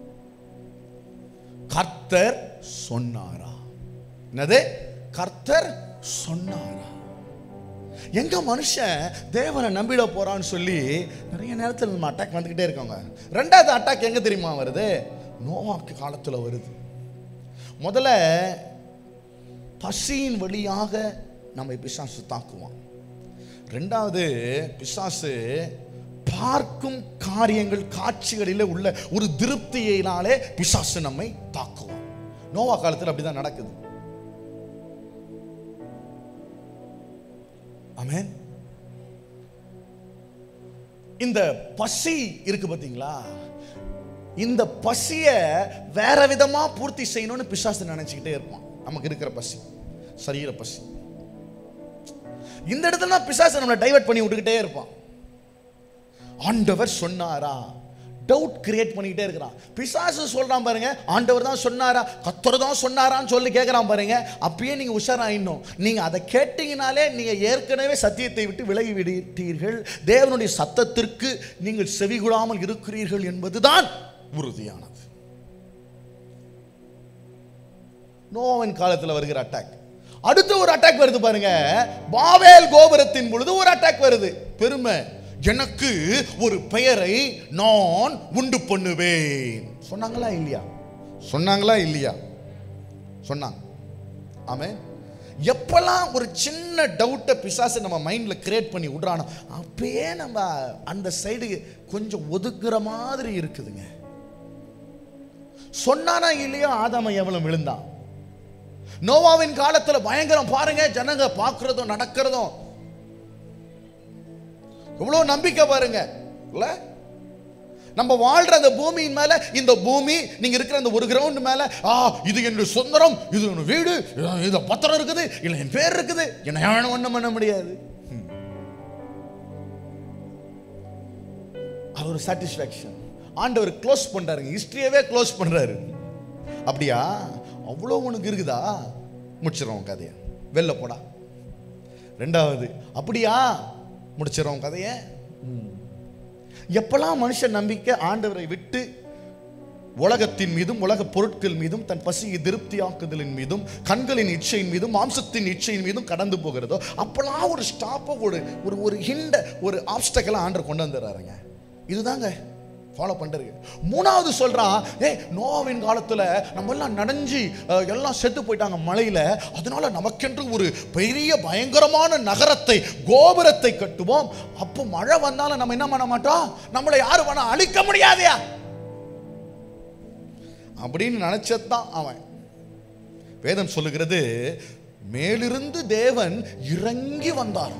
Speaker 2: கர்த்தர் சொன்னாரா என்னது கர்த்தர் சொன்னாரா எங்க மனுஷன் தேவனை நம்பிட போறான்னு சொல்லி நிறைய நேரத்தில் நம்ம அட்டாக் வந்துகிட்டே இருக்காங்க ரெண்டாவது அட்டாக் எங்க தெரியுமா வருது நோவாக்கு காலத்துல வருது முதல்ல பசியின் வழியாக நம்ம பிசாசு தாக்குவான் ரெண்டாவது பிசாசு பார்க்கும் காரியங்கள் காட்சிகளில் உள்ள ஒரு திருப்தியினாலே பிசாசு நம்மை தாக்குவான் நோவா காலத்தில் அப்படிதான் நடக்குது ஆமென் இந்த பசி இருக்கு பாத்தீங்களா இந்த பசிய வேற விதமா பூர்த்தி செய்யணும்னு பிசாசு நினைச்சுக்கிட்டே இருப்பான் நமக்கு இருக்கிற பசி சரீர பசி இந்த இடத்துல தான் பிசாசு நம்மளை டைவர்ட் பண்ணி விட்டுக்கிட்டே இருப்பான் ஆண்டவர் சொன்னாரா டவுட் கிரியேட் பண்ணிக்கிட்டே இருக்கிறான் பிசாசு சொல்றான் பாருங்க ஆண்டவர் தான் சொன்னாரா கத்தர் தான் சொன்னாரான்னு சொல்லி கேட்குறான் பாருங்க அப்பயே நீங்க உஷாராயிடணும் நீங்க அதை கேட்டீங்கனாலே நீங்க ஏற்கனவே சத்தியத்தை விட்டு விலகி விடுத்தீர்கள் தேவனுடைய சத்தத்திற்கு நீங்கள் செவிகொடாமல் இருக்கிறீர்கள் என்பதுதான் உறுதியானது நோவன் காலத்தில் வருகிற அட்டாக் அடுத்து ஒரு அட்டாக் வருது பாருங்க பாவேல் கோபுரத்தின் பொழுது ஒரு அட்டாக் வருது பெருமை எனக்கு ஒரு பெயரை நான் உண்டு பண்ணுவேன் சொன்னாங்களா இல்லையா சொன்னாங்களா இல்லையா சொன்னாங்க ஆமென் எப்பெல்லாம் ஒரு சின்ன டவுட்டை பிசாசு நம்ம மைண்ட்ல கிரியேட் பண்ணி விடுறானோ அப்பயே நம்ம அந்த சைடு கொஞ்சம் ஒதுக்குற மாதிரி இருக்குதுங்க சொன்னானா இல்லையோ ஆதாம எவ்வளவு விழுந்தான் நோவாவின் காலத்துல பயங்கரம் பாருங்க ஜனங்க பார்க்கறதும் நடக்கிறதும் எவ்வளவு நம்பிக்கை பாருங்க இல்ல நம்ம வாழ்ற அந்த பூமியின் மேல இந்த பூமி நீங்க இருக்கிற அந்த ஒரு கிரவுண்ட் மேல ஆ இது என்னுடைய சொந்தரம் இது என்னோட வீடு இது பத்திரம் இருக்குது இல்ல என் பேர் இருக்குது என்ன யாரும் ஒண்ணும் பண்ண முடியாது ம். அது ஒரு சாட்டிஸ்ஃபேக்ஷன் ஆண்டவர் க்ளோஸ் பண்றாருங்க ஹிஸ்டரியவே க்ளோஸ் பண்றாரு அப்படியா அவ்வளோ உனக்கு இருக்குதா முடிச்சிடறோம் கதையை வெளில போடா ரெண்டாவது அப்படியா முடிச்சிடறோம் கதையை ம். எப்பெல்லாம் மனுஷன் நம்பிக்கை ஆண்டவரை விட்டு உலகத்தின் மீதும் உலக பொருட்கள் மீதும் தன் பசியை திருப்தியாக்குதலின் மீதும் கண்களின் இச்சையின் மீதும் மாம்சத்தின் இச்சையின் மீதும் கடந்து போகிறதோ அப்பெல்லாம் ஒரு ஸ்டாப்பை ஒரு ஒரு ஒரு ஹிண்ட ஒரு ஆப்ஸ்டக்கலை ஆண்டர் கொண்டு வந்துடுறாருங்க இதுதாங்க ஃபாலோ பண்ணுறது மூணாவது சொல்றான் ஏய் நோவின் காலத்துல நம்ம எல்லாம் நனைஞ்சு அஹ், எல்லாம் செத்து போயிட்டாங்க மலையில அதனால நமக்கென்று ஒரு பெரிய பயங்கரமான நகரத்தை கோபுரத்தை கட்டுவோம் அப்போ மழை வந்தாலும் நம்ம என்ன பண்ண மாட்டோம் நம்மளை யாரும் வேணா அழிக்க முடியாதையா அப்படின்னு நினைச்சதான் அவன் வேதம் சொல்லுகிறது மேலிருந்து தேவன் இறங்கி வந்தார்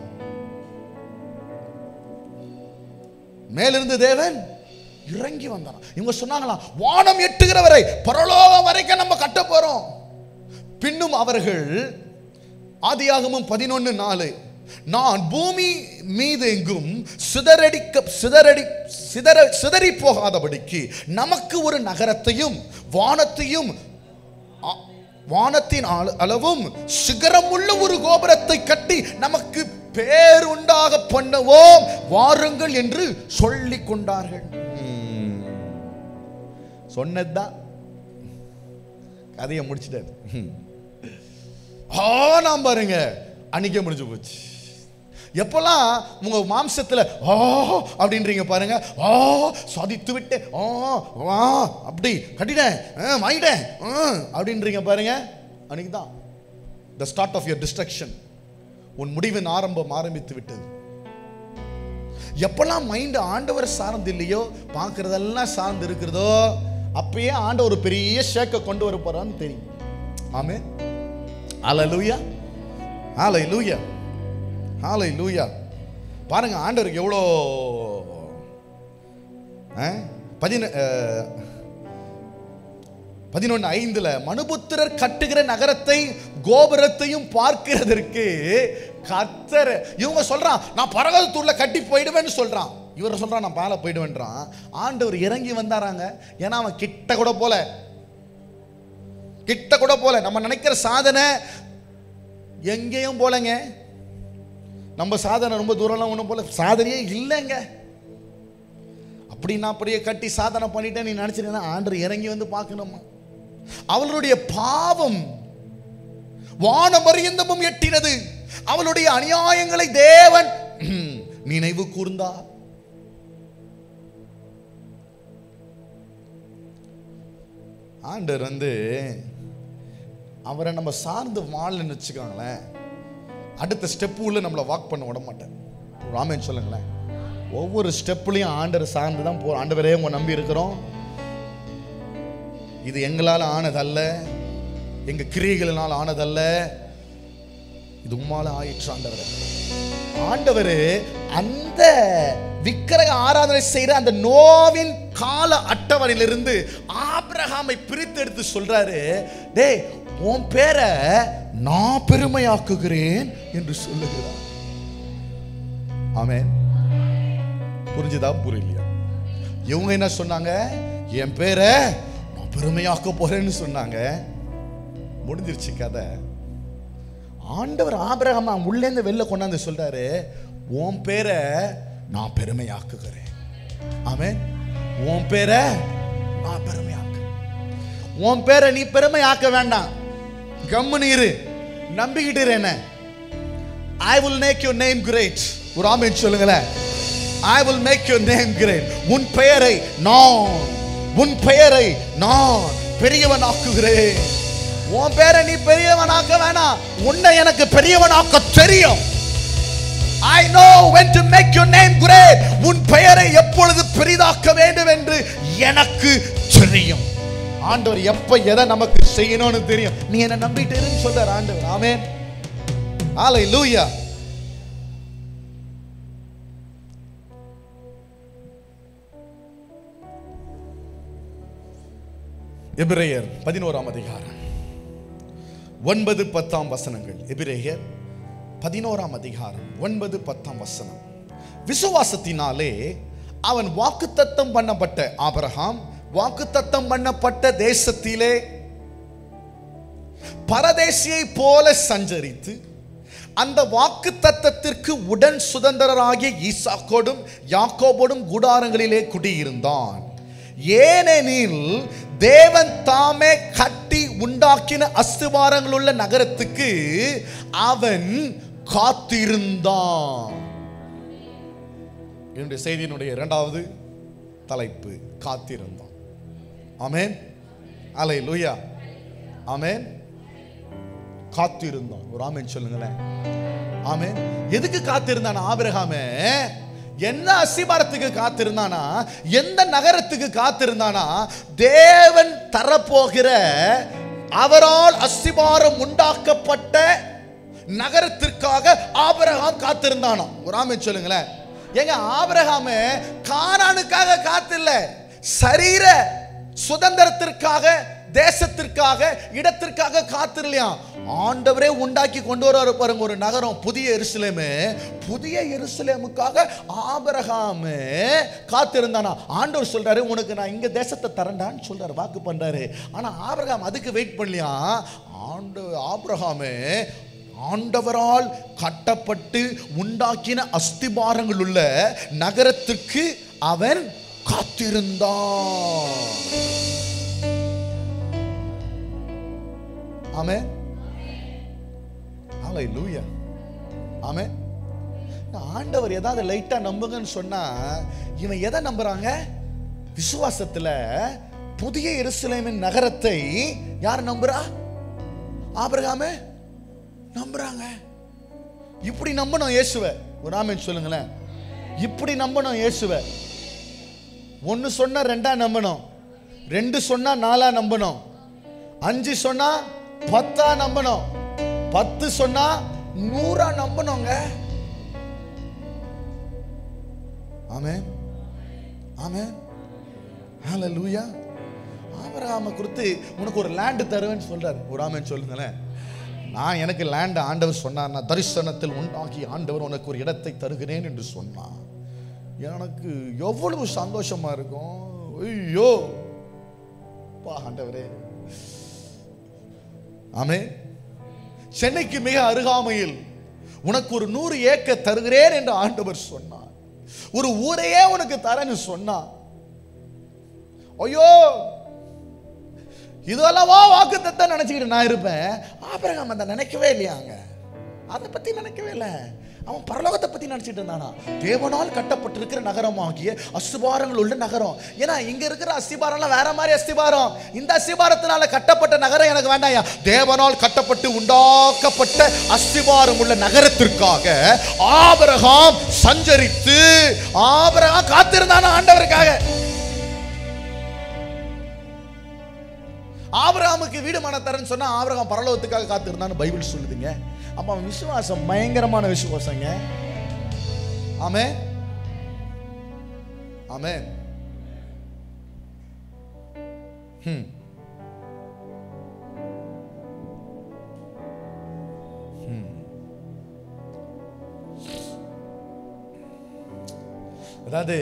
Speaker 2: மேலிருந்து தேவன் இறங்கி வந்தாராம் இவங்க சொன்னாங்களாம் வானம் எட்டுகிறவரை பரலோகம் வரைக்கும் நம்ம கட்ட போறோம் பின்னும் அவர்கள் ஆதியாகமும் பதினொன்னு நாலு நான் பூமி மீது எங்கும் சிதறடிக்க சிதறடி சிதற சிதறி போகாதபடிக்கு நமக்கு ஒரு நகரத்தையும் வானத்தையும் அ- வானத்தின் அள- அளவும் சிகரமுள்ள ஒரு கோபுரத்தை கட்டி நமக்கு பேருண்டாக பண்ணுவோம் வாருங்கள் என்று சொல்லிக் கொண்டார்கள் ம். சொன்னதுதான் கதையை முடிச்சிட்டாரு ம். ஆ நாம் பாருங்க அன்னைக்கே முடிஞ்சு போச்சு எப்பெல்லாம் உங்க மாம்சத்துல ஆ அப்படின்றீங்க பாருங்க ஆ சாதித்து விட்டேன் ஆ ஆ அப்படி கட்டிட்டேன் ஆ, வாங்கிட்டேன் ஆ, அப்படின்றீங்க பாருங்க அன்னைக்கு தான் the start of your destruction உன் முடிவின் ஆரம்பம் ஆரம்பித்து விட்டது எப்பெல்லாம் மைண்ட் ஆண்டவர் சார்ந்து இல்லையோ பார்க்கறதெல்லாம் சார்ந்து இருக்கிறதோ அப்பயே ஆண்டவர் ஒரு பெரிய ஷேக்கை கொண்டு வர போறான்னு தெரியும் ஆமே ஹalleluya ஹalleluya ஹalleluya பாருங்க ஆண்டவருக்கு எவ்வளோ பதின பதினொன்று ஐந்துல மனுபுத்திரர் கட்டுகிற நகரத்தை கோபுரத்தையும் பார்க்கிறதற்கு கத்தர் இவங்க சொல்றான் நான் பரகதத்தூர்ல கட்டி போயிடுவேன்னு சொல்றான் இவர் சொல்றான் நான் மேலே போயிடுவேன்றான் ஆண்டவர் இறங்கி வந்தாராங்க ஏன்னா அவன் கிட்ட கூட போல கிட்ட கூட போல நம்ம நினைக்கிற சாதனை எங்கேயும் போலங்க நம்ம சாதனை ரொம்ப தூரம்லாம் ஒன்றும் போல சாதனையே இல்லைங்க அப்படி நான் அப்படியே கட்டி சாதனை பண்ணிட்டேன் நீ நினைச்சிருந்தா ஆண்டவர் இறங்கி வந்து பார்க்கணுமா அவளுடைய பாவம் வானமரியந்தமும் எட்டினது அவளுடைய அநியாயங்களை தேவன் ம், நினைவு கூர்ந்தார் ஆண்டவர் வந்து அவரை நம்ம சார்ந்து வாழன்னு வச்சுக்கோங்களேன் அடுத்த ஸ்டெப்பு உள்ள நம்மளை வாக் பண்ண விட மாட்டேன் ராமன் சொல்லுங்களேன் ஒவ்வொரு ஸ்டெப்லையும் ஆண்டவர் சார்ந்து தான் போ ஆண்டவரே உங்க நம்பி இருக்கிறோம் இது எங்களால் ஆனதல்ல எங்க கிரியைகளினால் ஆனதல்ல இது உம்மால ஆயிற்று ஆண்டவர் ஆண்டவர் அந்த விக்கிரக ஆராதனை செய்யற அந்த நோவின் கால அட்டவணையிலிருந்து ஆபிரகாமை பிரித்தெடுத்து சொல்றாரு டேய் உன் பேரை நான் பெருமையாக்குகிறேன் என்று சொல்லுகிறார் ஆமென் புரிஞ்சுதா புரியலையா இவங்க என்ன சொன்னாங்க என் பேரை நான் பெருமையாக்க போறேன்னு சொன்னாங்க முடிஞ்சிருச்சு கதை ஆண்டவர் ஆபிரகாம உள்ளேந்து வெளில கொண்டாந்து சொல்றாரு உன் பேரை நான் பெருமையாக்குகிறேன் ஆமென் உன் பேரை நான் பெருமையாக்கு உன் பேரை நீ பெருமையாக்க வேண்டாம் கம்முன்னு இரு நம்பிக்கிட்டு இரு என்ன I will make your name great ஒரு ஆமென் சொல்லுங்களேன் I will make your name great உன் பெயரை நான் உன் பெயரை நான் பெரியவன் ஆக்குகிறேன் உன் பேரை நீ பெரியவனாக்க வேணாம் உன்னை எனக்கு பெரியவனாக்க தெரியும் I know when to make your name great உன் பெயரை எப்பொழுது பெரிதாக்க வேண்டும் என்று எனக்கு தெரியும் ஆண்டவர் எப்ப எதை நமக்கு செய்யணும்னு தெரியும் நீ என்ன நம்பிட்டு இருன்னு சொல்றார் ஆண்டவர் ஆமென் ஆலை லூயா எபிரேயர் பதினோராம் அதிகாரம் ஒன்பது பத்தாம் வசனங்கள் எபிரேயர் பதினோராம் அதிகாரம் ஒன்பது பத்தாம் வசனம் விசுவாசத்தினாலே அவன் வாக்குத்தத்தம் பண்ணப்பட்ட ஆபிரகாம் வாக்குத்தத்தம் பண்ணப்பட்ட தேசத்திலே பரதேசியை போல சஞ்சரித்து அந்த வாக்கு தத்தத்திற்கு உடன் சுதந்திரராகிய ஈசாக்கோடும் யாக்கோபோடும் கூடாரங்களிலே குடியிருந்தான் ஏனெனில் தேவன் தாமே கட்டி உண்டாக்கின அஸ்திவாரங்கள் உள்ள நகரத்துக்கு அவன் காத்திருந்தான் என்னுடைய செய்தியினுடைய இரண்டாவது தலைப்பு காத்திருந்தான் ஆமென் அலை லூயா ஆமென் காத்திருந்தான் ஒரு ஆமென் சொல்லுங்களேன் ஆமென் எதுக்கு காத்திருந்தான் ஆபிரகாமே என்ன அசிபாரத்துக்கு காத்திருந்தானா எந்த நகரத்துக்கு காத்திருந்தானா தேவன் தரப்போகிற அவரால் அஸ்திபாரம் உண்டாக்கப்பட்ட நகரத்திற்காக ஆபிரகாம் காத்திருந்தானா ஒரு ஆமென் சொல்லுங்களேன் ஏங்க ஆபிரகாமு கானானுக்காக காத்தில்ல சரீர சுதந்திரத்திற்காக தேசத்திற்காக இடத்திற்காக காத்திரலையாம் ஆண்டவரே உண்டாக்கி கொண்டு வர பாருங்க ஒரு நகரம் புதிய எருசலேமு புதிய எருசலேமுக்காக ஆபரகாமு காத்திருந்தானா ஆண்டவர் சொல்றாரு உனக்கு நான் இங்க தேசத்தை தரேன்டான்னு சொல்றாரு வாக்கு பண்றாரு ஆனா ஆபிரகாம் அதுக்கு வெயிட் பண்ணலையா ஆண்டு ஆபிரகாமு ஆண்டவரால் கட்டப்பட்டு உண்டாக்கின அஸ்திபாரங்கள் உள்ள நகரத்திற்கு அவன் காத்திருந்தான் ஆமே ஆலை லூயா ஆமே ஆண்டவர் ஏதாவது லைட்டா நம்புங்கன்னு சொன்னா இவன் எதை நம்புறாங்க விசுவாசத்துல புதிய எருசலேமின் நகரத்தை யார் நம்புறா ஆபிரகாமே நம்புறாங்க இப்படி நம்பணும் இயேசுவை ஒரு ஆமென் சொல்லுங்களேன் இப்படி நம்பணும் இயேசுவை ஒன்னு சொன்னா ரெண்டா நம்பணும் ரெண்டு சொன்னா நாலா நம்பணும் அஞ்சு சொன்னா பத்தா நம்பணும் பத்து சொன்னா நூறா நம்பணுங்க ஆமென் ஆமென் ஹalleluya ஆபிரகாம குறித்து உனக்கு ஒரு லேண்ட் தருவேன்னு சொல்றாரு ஒரு ஆமென் சொல்லுங்களேன் நான் எனக்கு லேண்ட் ஆண்டவர் சொன்னார் நான் தரிசனத்தில் உண்டாக்கி ஆண்டவர் உனக்கு ஒரு இடத்தை தருகிறேன் என்று சொன்னான் எனக்கு எவ்வளவு சந்தோஷமா இருக்கும் ஐயோ பா ஆண்டவரே ஆமே சென்னைக்கு மிக அருகாமையில் உனக்கு ஒரு நூறு ஏக்கர் தருகிறேன் என்று ஆண்டவர் சொன்னார் ஒரு ஊரையே உனக்கு தரேன்னு சொன்னான் ஐயோ இதெல்லாமா வாக்கு தத்தம் நினைச்சுக்கிட்டு நான் இருப்பேன் ஆபிரகாம் அதை நினைக்கவே இல்லையாங்க அதை பத்தி நினைக்கவே இல்லை அவன் பரலோகத்தை பத்தி நினைச்சிட்டு இருந்தானா தேவனால் கட்டப்பட்டிருக்கிற நகரமாகிய அஸ்திபாரங்கள் உள்ள நகரம் ஏன்னா இங்க இருக்கிற அஸ்திபாரம்லாம் வேற மாதிரி அஸ்திபாரம் இந்த அஸ்திபாரத்தினால கட்டப்பட்ட நகரம் எனக்கு வேண்டாயா தேவனால் கட்டப்பட்டு உண்டாக்கப்பட்ட அஸ்திபாரம் உள்ள நகரத்திற்காக ஆபிரகாம் சஞ்சரித்து ஆபிரகாம் காத்திருந்தானா ஆண்டவருக்காக ஆபிரகாமுக்கு வீடு மன தரேன்னு சொன்னா ஆபிரகாம் பரலோகத்துக்காக காத்திருந்தான்னு பைபிள் சொல்லுதுங்க அப்ப அவன் விசுவாசம் பயங்கரமான விசுவாசங்க ஆமே ஆமே ஹம். ஹம். அதாவது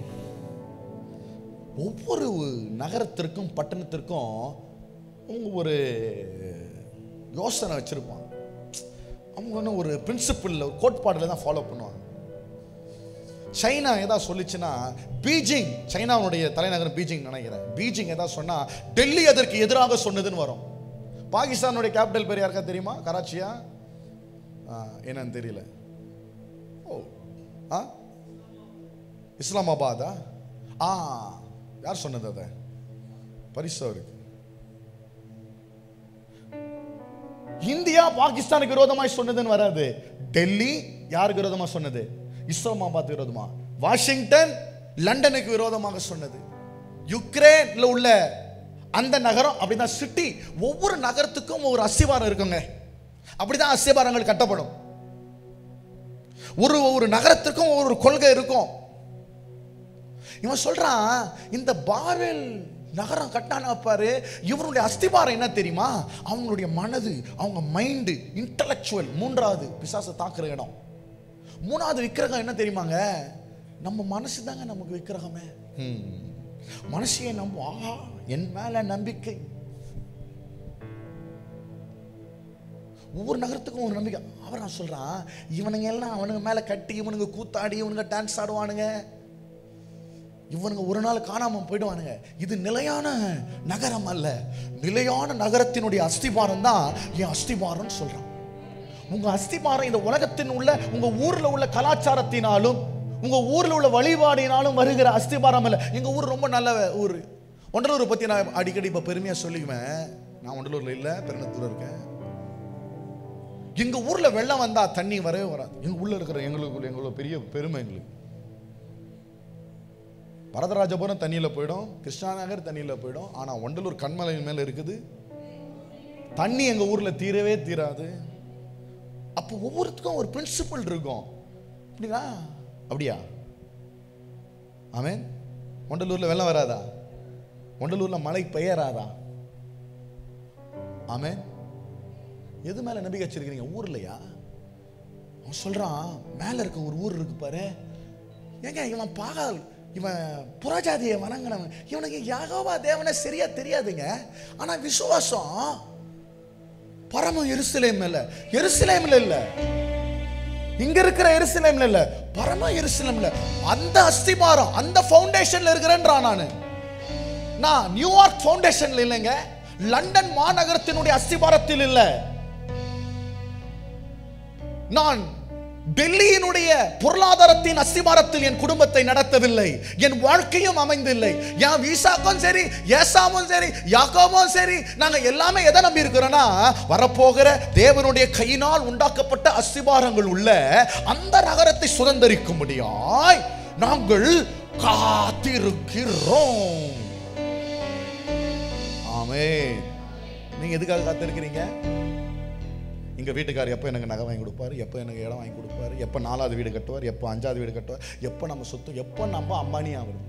Speaker 2: ஒவ்வொரு நகரத்திற்கும் பட்டணத்திற்கும் அவங்க ஒரு யோசனை வச்சிருப்பாங்க அவங்க ஒன்று ஒரு பிரின்சிபல் ஒரு கோட்பாடில் தான் ஃபாலோ பண்ணுவாங்க சைனா எதா சொல்லிச்சுன்னா பீஜிங் சைனாவுடைய தலைநகரம் பீஜிங் நினைக்கிறேன் பீஜிங் எதா சொன்னா டெல்லி அதற்கு எதிராக சொன்னதுன்னு வரும் பாகிஸ்தானுடைய கேபிட்டல் பேர் யாருக்கா தெரியுமா கராச்சியா ஆ, என்னன்னு தெரியல ஓ ஆ இஸ்லாமாபாதா ஆ யார் சொன்னது அதை பரிசு அவருக்கு இந்தியா பாகிஸ்தானுக்கு விரோதமாய் சொன்னதுன்னு வராது டெல்லி யாருக்கு விரோதமா சொன்னது இஸ்லாமாபாத் விரோதமா வாஷிங்டன் லண்டனுக்கு விரோதமாக சொன்னது யுக்ரைன்ல உள்ள அந்த நகரம் அப்படிதான் சிட்டி ஒவ்வொரு நகரத்துக்கும் ஒரு அஸ்திவாரம் இருக்குங்க அப்படிதான் அஸ்திவாரங்கள் கட்டப்படும் ஒரு ஒரு நகரத்திற்கும் ஒரு கொள்கை இருக்கும் இவன் சொல்றான் இந்த பாபேல் நகரம் கட்டானா பாரு இவனுடைய அஸ்திபாரம் என்ன தெரியுமா அவங்களுடைய மனது அவங்க மைண்டு இன்டலெக்சுவல் மூன்றாவது பிசாசை தாக்குற இடம் மூணாவது விக்கிரகம் என்ன தெரியுமாங்க நம்ம மனசு தாங்க நமக்கு விக்கிரகமே மனசையே நம்ப ஆஹா என் மேல நம்பிக்கை ஒவ்வொரு நகரத்துக்கும் ஒரு நம்பிக்கை அவர் நான் சொல்றான் இவனுங்க எல்லாம் அவனுங்க மேல கட்டி இவனுங்க கூத்தாடி இவனுங்க டான்ஸ் ஆடுவானுங்க இவனுங்க ஒரு நாள் காணாம போயிடுவானுங்க இது நிலையான நகரம் அல்ல நிலையான நகரத்தினுடைய அஸ்திபாரம் தான் என் அஸ்திபாரம்னு சொல்றான் உங்க அஸ்திபாரம் இந்த உலகத்தின் உள்ள உங்க ஊர்ல உள்ள கலாச்சாரத்தினாலும் உங்க ஊர்ல உள்ள வழிபாடினாலும் வருகிற அஸ்திபாரம் இல்ல எங்க ஊர் ரொம்ப நல்ல ஊர் ஒன்றலூர் பத்தி நான் அடிக்கடி இப்ப பெருமையா சொல்லிக்குவேன் நான் ஒன்றலூர்ல இல்ல பெருநத்தூர் இருக்கேன் எங்க ஊர்ல வெள்ளம் வந்தா தண்ணி வரவே வராது எங்க உள்ள இருக்கிற எங்களுக்கு எங்களுக்கு பெரிய பெருமை எங்களுக்கு வரதராஜபுரம் தண்ணியில் போயிடும் கிருஷ்ணாநகர் தண்ணியில் போயிடும் ஆனால் ஒண்டலூர் கண்மலையின் மேலே இருக்குது தண்ணி எங்கள் ஊரில் தீரவே தீராது அப்போ ஒவ்வொருத்துக்கும் ஒரு பிரின்சிபல் இருக்கும் அப்படியா அப்படியா ஆமென் ஒண்டலூரில் வெள்ளம் வராதா ஒண்டலூரில் மழை பெய்யறாதா ஆமென் எது மேலே நம்பிக்கை வச்சிருக்கிறீங்க ஊர்லையா அவன் சொல்றான் மேலே இருக்க ஒரு ஊர் இருக்கு பாரு ஏங்க இவன் பாகால் இவன் புறஜாதியை வணங்கினவன் இவனுக்கு யாகோவா தேவனை சரியா தெரியாதுங்க ஆனா விசுவாசம் பரம எருசலேம் இல்ல எருசலேம்ல இல்ல இங்க இருக்கிற எருசலேம்ல இல்ல பரம எருசலேம்ல அந்த அஸ்திபாரம் அந்த ஃபவுண்டேஷன்ல இருக்கிறேன்றான் நானு நான் நியூயார்க் ஃபவுண்டேஷன்ல இல்லைங்க லண்டன் மாநகரத்தினுடைய அஸ்திபாரத்தில் இல்ல நான் டெல்லியினுடைய பொருளாதாரத்தின் அஸ்திவாரத்தில் என் குடும்பத்தை நடத்தவில்லை என் வாழ்க்கையும் அமைந்தில்லை என் வீசாக்கும் சரி ஏசாமும் சரி யாக்கோமும் சரி நாங்க எல்லாமே எதை நம்பி இருக்கிறோம்னா வரப்போகிற தேவனுடைய கையினால் உண்டாக்கப்பட்ட அஸ்திவாரங்கள் உள்ள அந்த நகரத்தை சுதந்திரிக்கும்படியாய் நாங்கள் காத்திருக்கிறோம் ஆமென் நீங்க எதுக்காக காத்திருக்கிறீங்க எங்க வீட்டுக்காரர் எப்போ எனக்கு நகை வாங்கி கொடுப்பாரு எப்போ எனக்கு இடம் வாங்கி கொடுப்பாரு எப்போ நாலாவது வீடு கட்டுவார் எப்போ அஞ்சாவது வீடு கட்டுவார் எப்போ நம்ம சொத்து எப்போ நம்ம அம்பானி ஆகணும்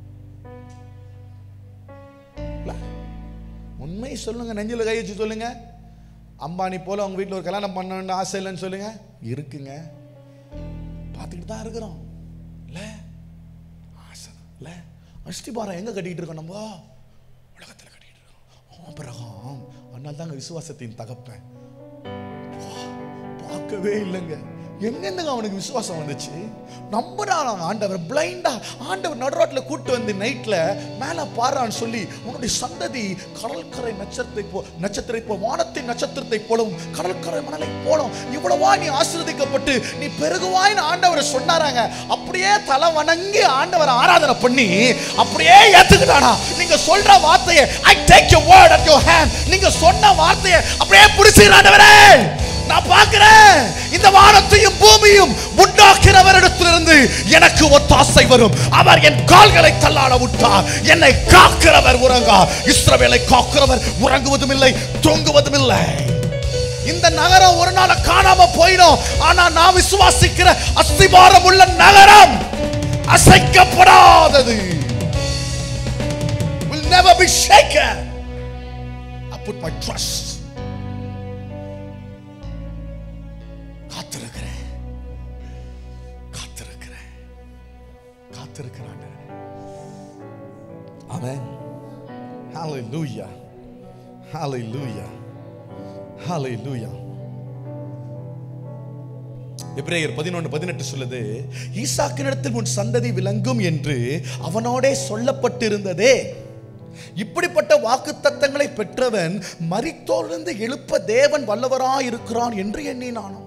Speaker 2: இல்ல? உண்மை சொல்லுங்க நெஞ்சில் கை வச்சு சொல்லுங்க அம்பானி போல அவங்க வீட்டில் ஒரு கல்யாணம் பண்ணணும்னு ஆசை இல்லைன்னு சொல்லுங்க இருக்குங்க பார்த்துக்கிட்டு தான் இருக்கிறோம் இல்ல ஆசை இல்ல அஷ்டிபாரம் எங்க கட்டிக்கிட்டு இருக்கோம் நம்ம உலகத்தில் கட்டிக்கிட்டு இருக்கோம் ஆபிரகாம் அதனால தாங்க விசுவாசத்தின் தகப்பேன் பார்க்கவே இல்லைங்க எங்கெந்துங்க அவனுக்கு விசுவாசம் வந்துச்சு நம்புறான் ஆண்டவர் பிளைண்டா ஆண்டவர் நடுரோட்டில் கூட்டு வந்து நைட்ல மேல பாறான்னு சொல்லி உன்னுடைய சந்ததி கடற்கரை நட்சத்திரத்தை போ நட்சத்திரை போ வானத்தின் நட்சத்திரத்தை போலவும் கடற்கரை மணலை போலும் இவ்வளவா நீ ஆசீர்வதிக்கப்பட்டு நீ பெருகுவாய்னு ஆண்டவர் சொன்னாராங்க அப்படியே தலை வணங்கி ஆண்டவரை ஆராதனை பண்ணி அப்படியே ஏத்துக்கிட்டானா நீங்க சொல்ற வார்த்தையை I take you word at your hand நீங்க சொன்ன வார்த்தையை அப்படியே பிடிச்சிக்கிற ஆண்டவரே நான் பார்க்கிறேன் இந்த வானத்தையும் பூமியும் உண்டாக்கிறவரிடத்திலிருந்து எனக்கு ஒத்தாசை வரும் அவர் என் கால்களை தள்ளாட விட்டார் என்னை காக்கிறவர் உறங்கா இஸ்ரவேலை காக்கிறவர் உறங்குவதும் இல்லை தூங்குவதும் இல்லை இந்த நகரம் ஒரு நாள் காணாம போயிடும் ஆனா நான் விசுவாசிக்கிற அஸ்திபாரம் உள்ள நகரம் அசைக்கப்படாதது will never be shaken I put my trust காத்திருக்கிறேன் காத்திருக்கிறேன் காத்திருக்கிறான் அவன் Hallelujah. Hallelujah. Hallelujah. எபிரேயர் பதினொன்று பதினெட்டு சொல்லுது ஈசாக்கினிடத்தில் உன் சந்ததி விளங்கும் என்று அவனோடே சொல்லப்பட்டிருந்ததே இப்படிப்பட்ட வாக்கு தத்தங்களை பெற்றவன் மரித்தோரிலிருந்து எழுப்ப தேவன் வல்லவராய் இருக்கிறான் என்று எண்ணினானோ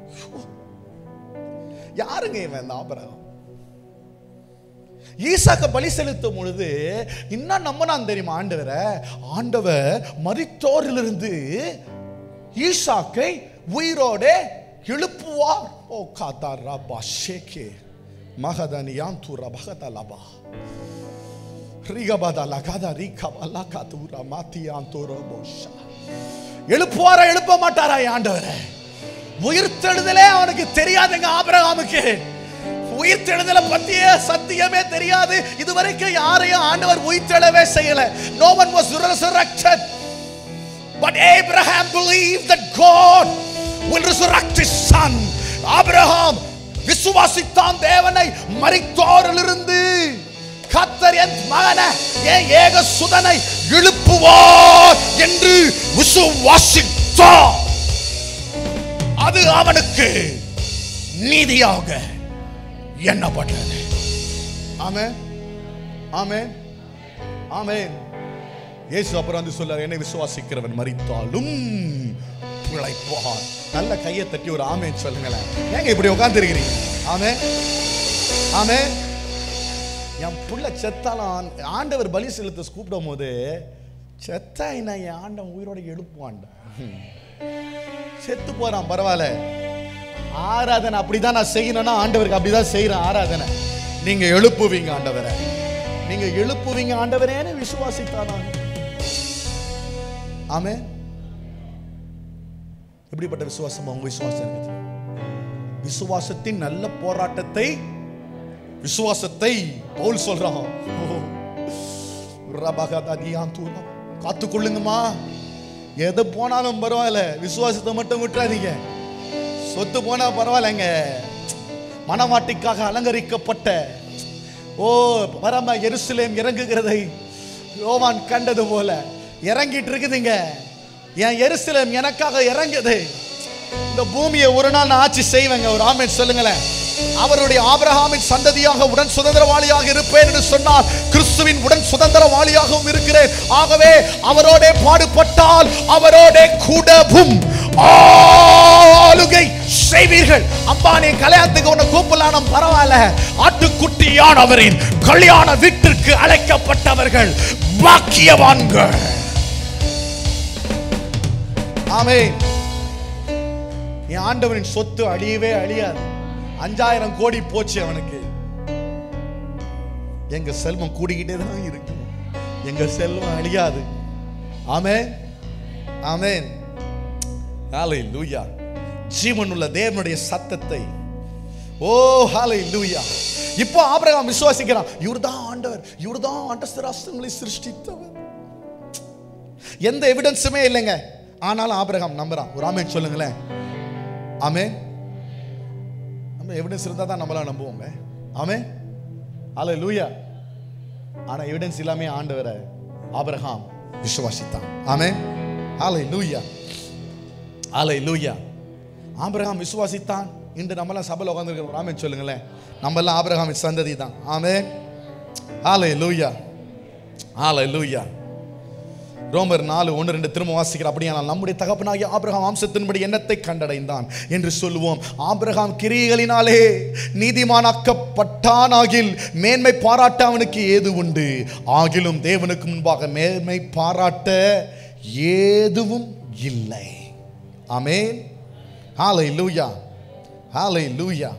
Speaker 2: யாருங்க இவன் இந்த ஆபரகம் ஈசாக்க பலி செலுத்தும் பொழுது இன்னும் நம்பினான் தெரியுமா ஆண்டவரை ஆண்டவர் மரித்தோரிலிருந்து ஈசாக்கை உயிரோடே எழுப்புவார் ஓ காதா ரபா ஷேகே மகதனியான் தூர பகதலபா ரிகபதா லகதா ரிகபா லகதூரா மாத்தியான் தூர போஷா எழுப்புவாரா எழுப்ப மாட்டாரா என் ஆண்டவரை உயிர்த்தெழுதலே அவனுக்கு தெரியாதுங்க ஆபிரகாமுக்கு உயிர்த்தெழுதலை பத்திய சத்தியமே தெரியாது இதுவரைக்கும் யாரையும் ஆண்டவர் உயிர்த்தெழவே செய்யல no one was resurrected but Abraham believed that God will resurrect his son Abraham விசுவாசித்தான் தேவனை மரித்தோரிலிருந்து கத்தர் என் மகனை என் ஏக சுதனை எழுப்புவார் என்று விசுவாசித்தான் அது அவனுக்கு நீதியாக எண்ணப்பட்டது ஆமென் ஆமென் ஆமென் இயேசு அப்புறம் வந்து சொல்றார் என்னை விசுவாசிக்கிறவன் மரித்தாலும் பிழைப்பான் நல்ல கையை தட்டி ஒரு ஆமேன் சொல்லுங்களேன் ஏங்க இப்படி உட்காந்துருக்கிறீங்க ஆமே ஆமே என் புள்ள செத்தாலும் ஆண்டவர் பலி செலுத்த கூப்பிடும் போது செத்தா என்ன என் ஆண்டவன் உயிரோட எழுப்புவான்டா செத்து போறான் பரவாயில்ல ஆராதனை அப்படிதான் நான் செய்யணும்னா ஆண்டவருக்கு அப்படிதான் செய்யறேன் ஆராதனை நீங்க எழுப்புவீங்க ஆண்டவரை நீங்க எழுப்புவீங்க ஆண்டவரேன்னு விசுவாசித்தானா ஆமே எப்படிப்பட்ட விசுவாசம் உங்க விசுவாசம் இருக்குது விசுவாசத்தின் நல்ல போராட்டத்தை விசுவாசத்தை பவுல் சொல்றான் ஓ, ரபகததியான் தூரம். காத்துக்கொள்ளுங்கம்மா எது போனாலும் பரவாயில்ல விசுவாசத்தை மட்டும் விட்டுறாதீங்க சொத்து போனா பரவாயில்லைங்க மனவாட்டிக்காக அலங்கரிக்கப்பட்ட ஓ பரம எருசலேம் இறங்குகிறதை யோவான் கண்டது போல இறங்கிட்டு இருக்குதுங்க என் எருசலேம் எனக்காக இறங்குது இந்த பூமியை ஒரு நாள் நான் ஆட்சி செய்வேங்க ஒரு ஆமென் சொல்லுங்களேன் அவருடைய ஆபிரகாமின் சந்ததியாக உடன் சுதந்திரவாளியாக இருப்பேன் என்று சொன்னால் கிறிஸ்துவின் உடன் சுதந்திரவாளியாகவும் இருக்கிறேன் ஆகவே அவரோட பாடுபட்டால் அவரோட கூடவும் ஆளுகை செய்வீர்கள் அம்பானி கல்யாணத்துக்கு உன்னை கூப்பிடலாம் பரவாயில்ல ஆட்டுக்குட்டியானவரின் கல்யாண வீட்டிற்கு அழைக்கப்பட்டவர்கள் பாக்கியவான்கள் ஆமென் என் ஆண்டவரின் சொத்து அழியவே அழியாது அஞ்சாயிரம் கோடி போச்சு அவனுக்கு எங்க செல்வம் கூடிக்கிட்டே தான் இருக்கு எங்க செல்வம் அழியாது ஆமென் ஆமென் ஹalleluya ஜீவனுள்ள தேவனுடைய சத்தத்தை ஓ ஹalleluya இப்போ ஆபிரகாம் விசுவாசிக்கிறான் இவர்தான் ஆண்டவர் இவர்தான் அண்டஸ்தராஸ்திரங்களை சிருஷ்டித்தவர் எந்த எவிடன்ஸுமே இல்லைங்க ஆனாலும் ஆபிரகாம் நம்புறான் ஒரு ஆமென் சொல்லுங்களேன் ஆமென் நம்ம எவிடன்ஸ் இருந்தா தான் நம்மளாம் நம்புவோங்க ஆமென் ஹalleluya ஆனா எவிடன்ஸ் இல்லாம ஆண்டவரை ஆபிரகாம் விசுவாசித்தான் ஆமென் ஹalleluya ஹalleluya ஆபிரகாம் விசுவாசித்தான் இன்று நம்மலாம் சபையில் உட்கார்ந்திருக்கிறோம் ஆமென் சொல்லுங்களேன் நம்ம எல்லாம் ஆபிரகாமின் சந்ததி தான் ஆமென் ஹalleluya ஹalleluya ரோமர் நாலு ஒன்று ரெண்டு திரும்ப வாசிக்கிற அப்படியானால் நம்முடைய தகப்பனாகிய ஆபிரகாம் வம்சத்தின்படி எண்ணத்தை கண்டடைந்தான் என்று சொல்லுவோம் ஆபிரகாம் கிரியைகளினாலே நீதிமானாக்கப்பட்டானாகில் மேன்மை பாராட்ட அவனுக்கு ஏது உண்டு ஆகிலும் தேவனுக்கு முன்பாக மேன்மை பாராட்ட ஏதுவும் இல்லை ஆமென் ஹாலை லூயா ஹாலை லூயா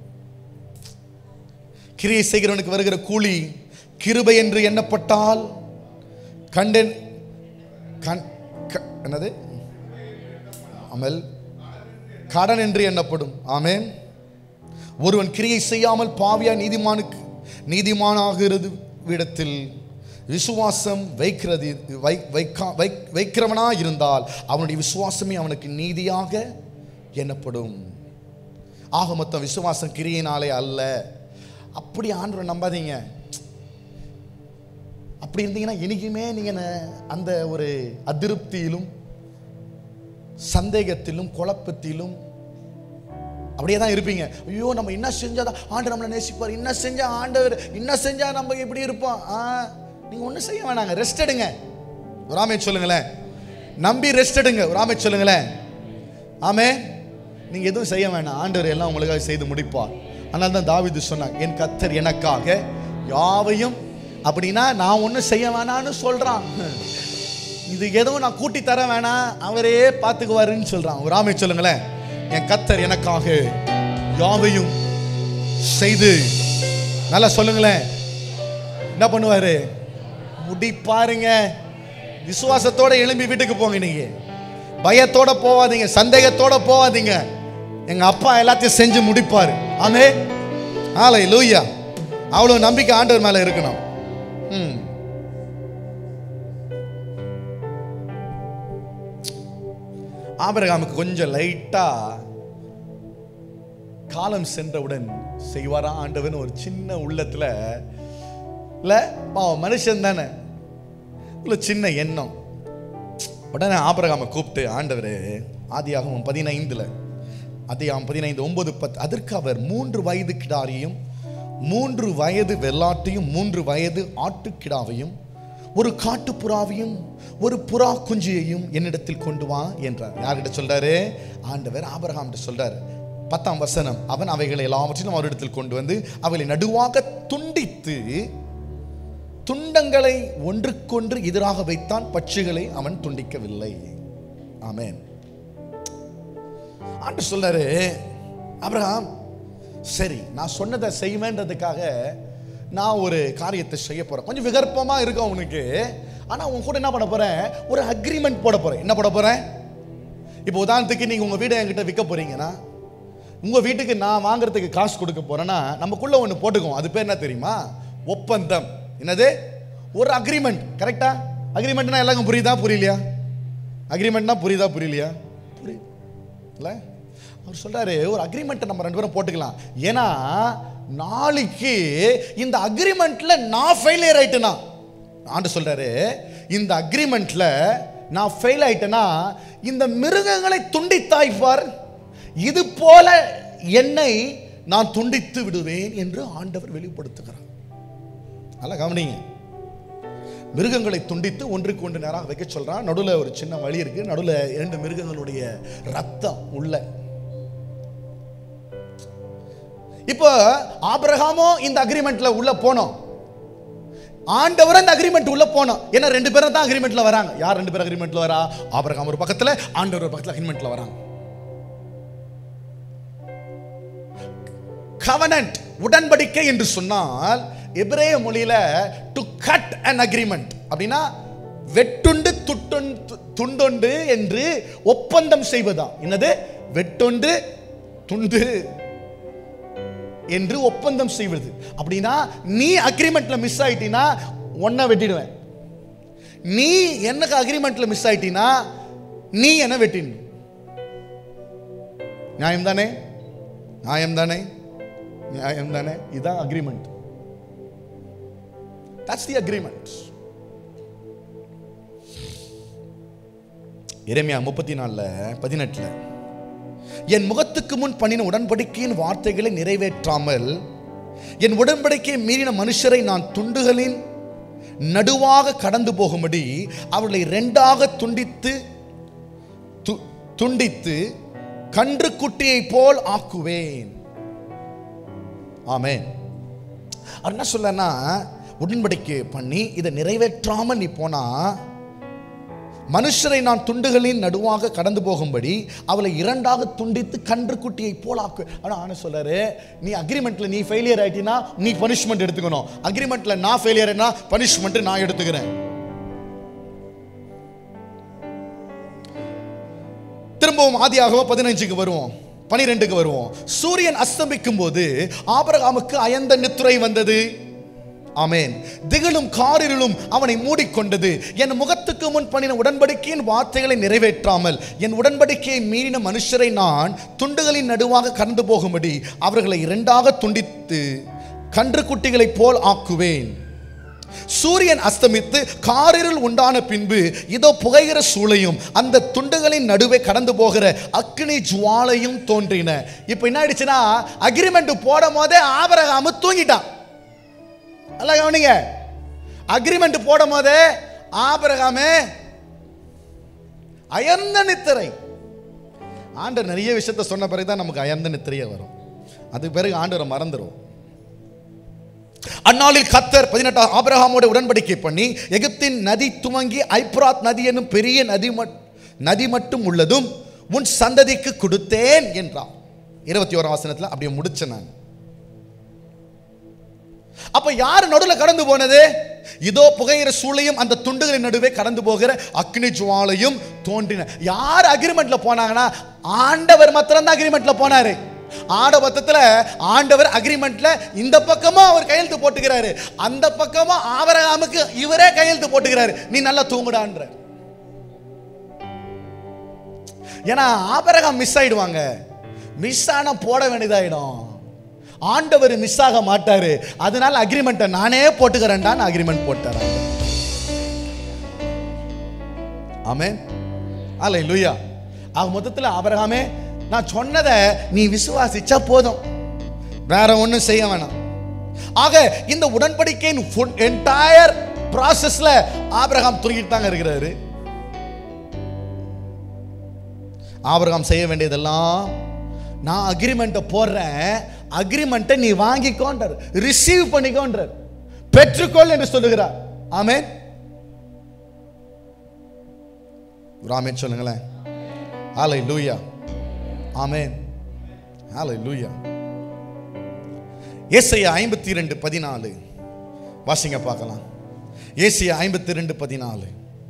Speaker 2: கிரியை செய்கிறவனுக்கு வருகிற கூலி கிருபை என்று எண்ணப்பட்டால் கண்டன் கண் க- என்னது அமல் கடன் என்று எண்ணப்படும் ஆமென் ஒருவன் கிரியை செய்யாமல் பாவியா நீதிமானுக்கு நீதிமானாகிறது விடத்தில் விசுவாசம் வைக்கிறது வை வைக்கா வை வைக்கிறவனா இருந்தால் அவனுடைய விசுவாசமே அவனுக்கு நீதியாக எண்ணப்படும் ஆக மொத்தம் விசுவாசம் கிரியினாலே அல்ல அப்படி ஆண்டவரை நம்பாதீங்க அப்படி இருந்தீங்கன்னா என்னைக்குமே நீங்க ந- அந்த ஒரு அதிருப்தியிலும் சந்தேகத்திலும் குழப்பத்திலும் அப்படியே தான் இருப்பீங்க ஐயோ நம்ம என்ன செஞ்சாதான் ஆண்டவர் நம்மளை நேசிப்பார் என்ன செஞ்சா ஆண்டவர் என்ன செஞ்சா நம்ம இப்படி இருப்போம் ஆ நீங்க ஒன்றும் செய்ய வேணாங்க ரெஸ்ட் எடுங்க ஒரு ஆமை சொல்லுங்களேன் நம்பி ரெஸ்ட் எடுங்க ஒரு ஆமை சொல்லுங்களேன் ஆமே நீங்க எதுவும் செய்ய வேணாம் ஆண்டவர் எல்லாம் உங்களுக்காக செய்து முடிப்பார் அதனால தான் தாவீது சொன்னார் என் கத்தர் எனக்காக யாவையும் அப்படின்னா நான் ஒன்றும் செய்ய வேணான்னு சொல்றான் இது எதுவும் நான் கூட்டி தர வேணாம் அவரே பார்த்துக்குவாருன்னு சொல்றான் ஒரு ஆமை சொல்லுங்களேன் என் கத்தர் எனக்காக யாவையும் செய்து நல்லா சொல்லுங்களேன் என்ன பண்ணுவாரு முடிப்பாருங்க விசுவாசத்தோட எழும்பி வீட்டுக்கு போங்க நீங்க பயத்தோட போவாதீங்க சந்தேகத்தோட போவாதீங்க எங்க அப்பா எல்லாத்தையும் செஞ்சு முடிப்பாரு ஆமே ஆலை லூயா அவ்வளவு நம்பிக்கை ஆண்டவர் மேல இருக்கணும் ம். ஆபிரகாமுக்கு கொஞ்சம் லைட்டா காலம் சென்றவுடன் செய்வாரா ஆண்டவன் ஒரு சின்ன உள்ளத்துல இல்ல பாவம் மனுஷன் தானே இல்ல சின்ன எண்ணம் உடனே ஆபிரகாமை கூப்பிட்டு ஆண்டவரே ஆதியாகமம் பதினைந்துல அதிகாரம் பதினைந்து ஒன்பது பத்து அதற்கு அவர் மூன்று வயது கிடாரியும் மூன்று வயது வெள்ளாட்டையும் மூன்று வயது ஆட்டுக்கிடாவையும் ஒரு காட்டுப்புறாவையும் ஒரு புறா குஞ்சியையும் என்னிடத்தில் கொண்டு வா என்றார் யார்கிட்ட சொல்றாரு ஆண்டவர் ஆபிரகாம்கிட்ட சொல்றாரு பத்தாம் வசனம் அவன் அவைகளை எல்லாவற்றையும் அவரிடத்தில் கொண்டு வந்து அவைகளை நடுவாக துண்டித்து துண்டங்களை ஒன்றுக்கொன்று எதிராக வைத்தான் பட்சிகளை அவன் துண்டிக்கவில்லை ஆமென் ஆண்டு சொல்றாரு அப்ரஹாம் சரி நான் சொன்னதை செய்வேன்றதுக்காக நான் ஒரு காரியத்தை செய்ய போறேன் கொஞ்சம் விகற்பமா இருக்கும் உனக்கு ஆனா உன் கூட என்ன பண்ண போறேன் ஒரு அக்ரிமெண்ட் போட போறேன் என்ன போட போறேன் இப்போ உதாரணத்துக்கு நீங்க உங்க வீடை என்கிட்ட விற்க போறீங்கன்னா உங்க வீட்டுக்கு நான் வாங்குறதுக்கு காசு கொடுக்க போறேன்னா நமக்குள்ள ஒன்று போட்டுக்குவோம் அது பேர் என்ன தெரியுமா ஒப்பந்தம் என்னது ஒரு அக்ரிமெண்ட் கரெக்டா அக்ரிமெண்ட்னா எல்லாருக்கும் புரியுதா புரியலையா அக்ரிமெண்ட்னா புரியுதா புரியலையா புரியுது இல்லை அவர் சொல்றாரு ஒரு அக்ரிமெண்ட்டை நம்ம ரெண்டு பேரும் போட்டுக்கலாம் ஏன்னா நாளைக்கு இந்த அக்ரிமெண்ட்ல நான் ஃபெயிலியர் ஆயிட்டேனா ஆண்டு சொல்றாரு இந்த அக்ரிமெண்ட்ல நான் ஃபெயில் ஆயிட்டேனா இந்த மிருகங்களை துண்டித்தாய்ப்பார் இது போல என்னை நான் துண்டித்து விடுவேன் என்று ஆண்டவர் வெளிப்படுத்துகிறார் நல்லா கவனிங்க மிருகங்களை துண்டித்து ஒன்றுக்கு ஒன்று நேராக வைக்க சொல்றான் நடுவில் ஒரு சின்ன வழி இருக்கு நடுவில் இரண்டு மிருகங்களுடைய ரத்தம் உள்ள இப்போ ஆபிரகாமும் இந்த அக்ரிமெண்ட்ல உள்ள போனோம் ஆண்டவரும் இந்த அக்ரிமெண்ட் உள்ள போனோம் ஏன்னா ரெண்டு பேரும் தான் அக்ரிமெண்ட்ல வராங்க யார் ரெண்டு பேரும் அக்ரிமெண்ட்ல வரா ஆபிரகாம் ஒரு பக்கத்துல ஆண்டவர் ஒரு பக்கத்துல அக்ரிமெண்ட்ல வராங்க கவனன்ட் உடன்படிக்கை என்று சொன்னால் எபிரேய மொழியில டு கட் an அக்ரிமெண்ட் அப்படின்னா வெட்டுண்டு துட்டுண்டு துண்டுண்டு என்று ஒப்பந்தம் செய்வதா என்னது வெட்டுண்டு துண்டு என்று ஒப்பந்தம் செய்வது அப்படின்னா நீ அக்ரிமெண்ட்ல மிஸ் ஆயிட்டீனா ஒன்ன வெட்டிடுவேன் நீ எனக்கு அக்ரிமெண்ட்ல மிஸ் ஆயிட்டீனா நீ என்ன வெட்டிடணும் நியாயம் தானே நியாயம் தானே நியாயம் தானே இதுதான் அக்ரிமெண்ட் தட்ஸ் தி அக்ரிமெண்ட் எரேமியா முப்பத்தி நாலுல பதினெட்டுல என் முகத்துக்கு முன் பண்ணின உடன்படிக்கையின் வார்த்தைகளை நிறைவேற்றாமல் என் உடன்படிக்கையை மீறின மனுஷரை நான் துண்டுகளின் நடுவாக கடந்து போகும்படி அவர்களை ரெண்டாக துண்டித்து து- துண்டித்து கன்று குட்டியைப் போல் ஆக்குவேன் ஆமென் அவர் என்ன சொல்லனா உடன்படிக்கை பண்ணி இதை நிறைவேற்றாம நீ போனா மனுஷரை நான் துண்டுகளின் நடுவாக கடந்து போகும்படி அவளை இரண்டாக துண்டித்து கன்று குட்டியை போலாக்கு ஆனா ஆன சொல்றாரு நீ அக்ரிமெண்ட்ல நீ ஃபெயிலியர் ஆயிட்டினா நீ பனிஷ்மெண்ட் எடுத்துக்கணும் அக்ரிமெண்ட்ல நான் ஃபெயிலியர் பனிஷ்மெண்ட் நான் எடுத்துக்கிறேன் திரும்பவும் ஆதியாகவோ பதினஞ்சுக்கு வருவோம் பனிரெண்டுக்கு வருவோம் சூரியன் அஸ்தமிக்கும் போது ஆபிரகாமுக்கு அயந்த நித்துரை வந்தது ஆமென் திகிலும் காரிருளும் அவனை மூடிக்கொண்டது என் முகத்துக்கு முன் பண்ணின உடன்படிக்கையின் வார்த்தைகளை நிறைவேற்றாமல் என் உடன்படிக்கையை மீறின மனுஷரை நான் துண்டுகளின் நடுவாக கடந்து போகும்படி அவர்களை இரண்டாக துண்டித்து கன்று குட்டிகளைப் போல் ஆக்குவேன் சூரியன் அஸ்தமித்து காரிருள் உண்டான பின்பு இதோ புகைகிற சூளையும் அந்த துண்டுகளின் நடுவே கடந்து போகிற அக்னி ஜுவாலையும் தோன்றின இப்போ என்ன ஆயிடுச்சுன்னா அக்ரிமெண்ட் போடும் போதே ஆபரகாம தூங்கிட்டான் அல்ல கவனிங்க அக்ரிமெண்ட் போடும் போதே ஆபரகாமே அயர்ந்த நித்திரை ஆண்டவர் நிறைய விஷயத்த சொன்ன பிறகு தான் நமக்கு அயர்ந்த நித்திரையே வரும் அதுக்கு பிறகு ஆண்டவரை மறந்துடும் அந்நாளில் கத்தர் பதினெட்டாம் ஆபிரகாமோட உடன்படிக்கை பண்ணி எகிப்தின் நதி துவங்கி ஐப்ராத் நதி என்னும் பெரிய நதி மட்- நதி மட்டும் உள்ளதும் உன் சந்ததிக்கு கொடுத்தேன் என்றான் இருபத்தி ஓராம் வசனத்துல அப்படியே முடிச்சேன் நான் அப்ப யார் நடுவுல கடந்து போனது இதோ புகையிற சூளையும் அந்த துண்டுகளின் நடுவே கடந்து போகிற அக்னி ஜுவாலையும் தோன்றின யார் அக்ரிமெண்ட்ல போனாங்கன்னா ஆண்டவர் மாத்திரம் தான் அக்ரிமெண்ட்ல போனாரு ஆடபத்தத்துல ஆண்டவர் அக்ரிமெண்ட்ல இந்த பக்கமும் அவர் கையெழுத்து போட்டுக்கிறாரு அந்த பக்கமும் ஆபரகாமுக்கு இவரே கையெழுத்து போட்டுக்கிறாரு நீ நல்லா தூங்குடான்ற ஏன்னா ஆபரகம் மிஸ் ஆயிடுவாங்க மிஸ் ஆனா போட வேண்டியதாயிடும் ஆண்டவர் மிஸ் ஆக மாட்டாரு அதனால அக்ரிமெண்ட்டை நானே போட்டுக்கிறேன்டான்னு அக்ரிமெண்ட் போட்டார் ஆமென் அல்ல லூயா ஆக மொத்தத்தில் ஆபரகாமே நான் சொன்னதை நீ விசுவாசிச்சா போதும் வேற ஒன்றும் செய்ய வேணாம் ஆக இந்த உடன்படிக்கையின் என்டையர் ப்ராசஸ்ல ஆபிரகாம் தூங்கிட்டு தாங்க இருக்கிறாரு ஆபிரகாம் செய்ய வேண்டியதெல்லாம் நான் அக்ரிமெண்ட்டை போடுறேன் அக்ரிமெண்ட்டை நீ வாங்கிக்கோன்றார் ரிசீவ் பண்ணிக்கோன்றார் பெற்றுக்கொள் என்று சொல்லுகிறார் ஆமென் ஒரு ஆமென் சொல்லுங்களேன் ஆலை லூயா ஆமென் ஆலை லூயா ஏசையா ஐம்பத்தி ரெண்டு பதினாலு வாசிங்க பார்க்கலாம் ஏசியா ஐம்பத்தி ரெண்டு பதினாலு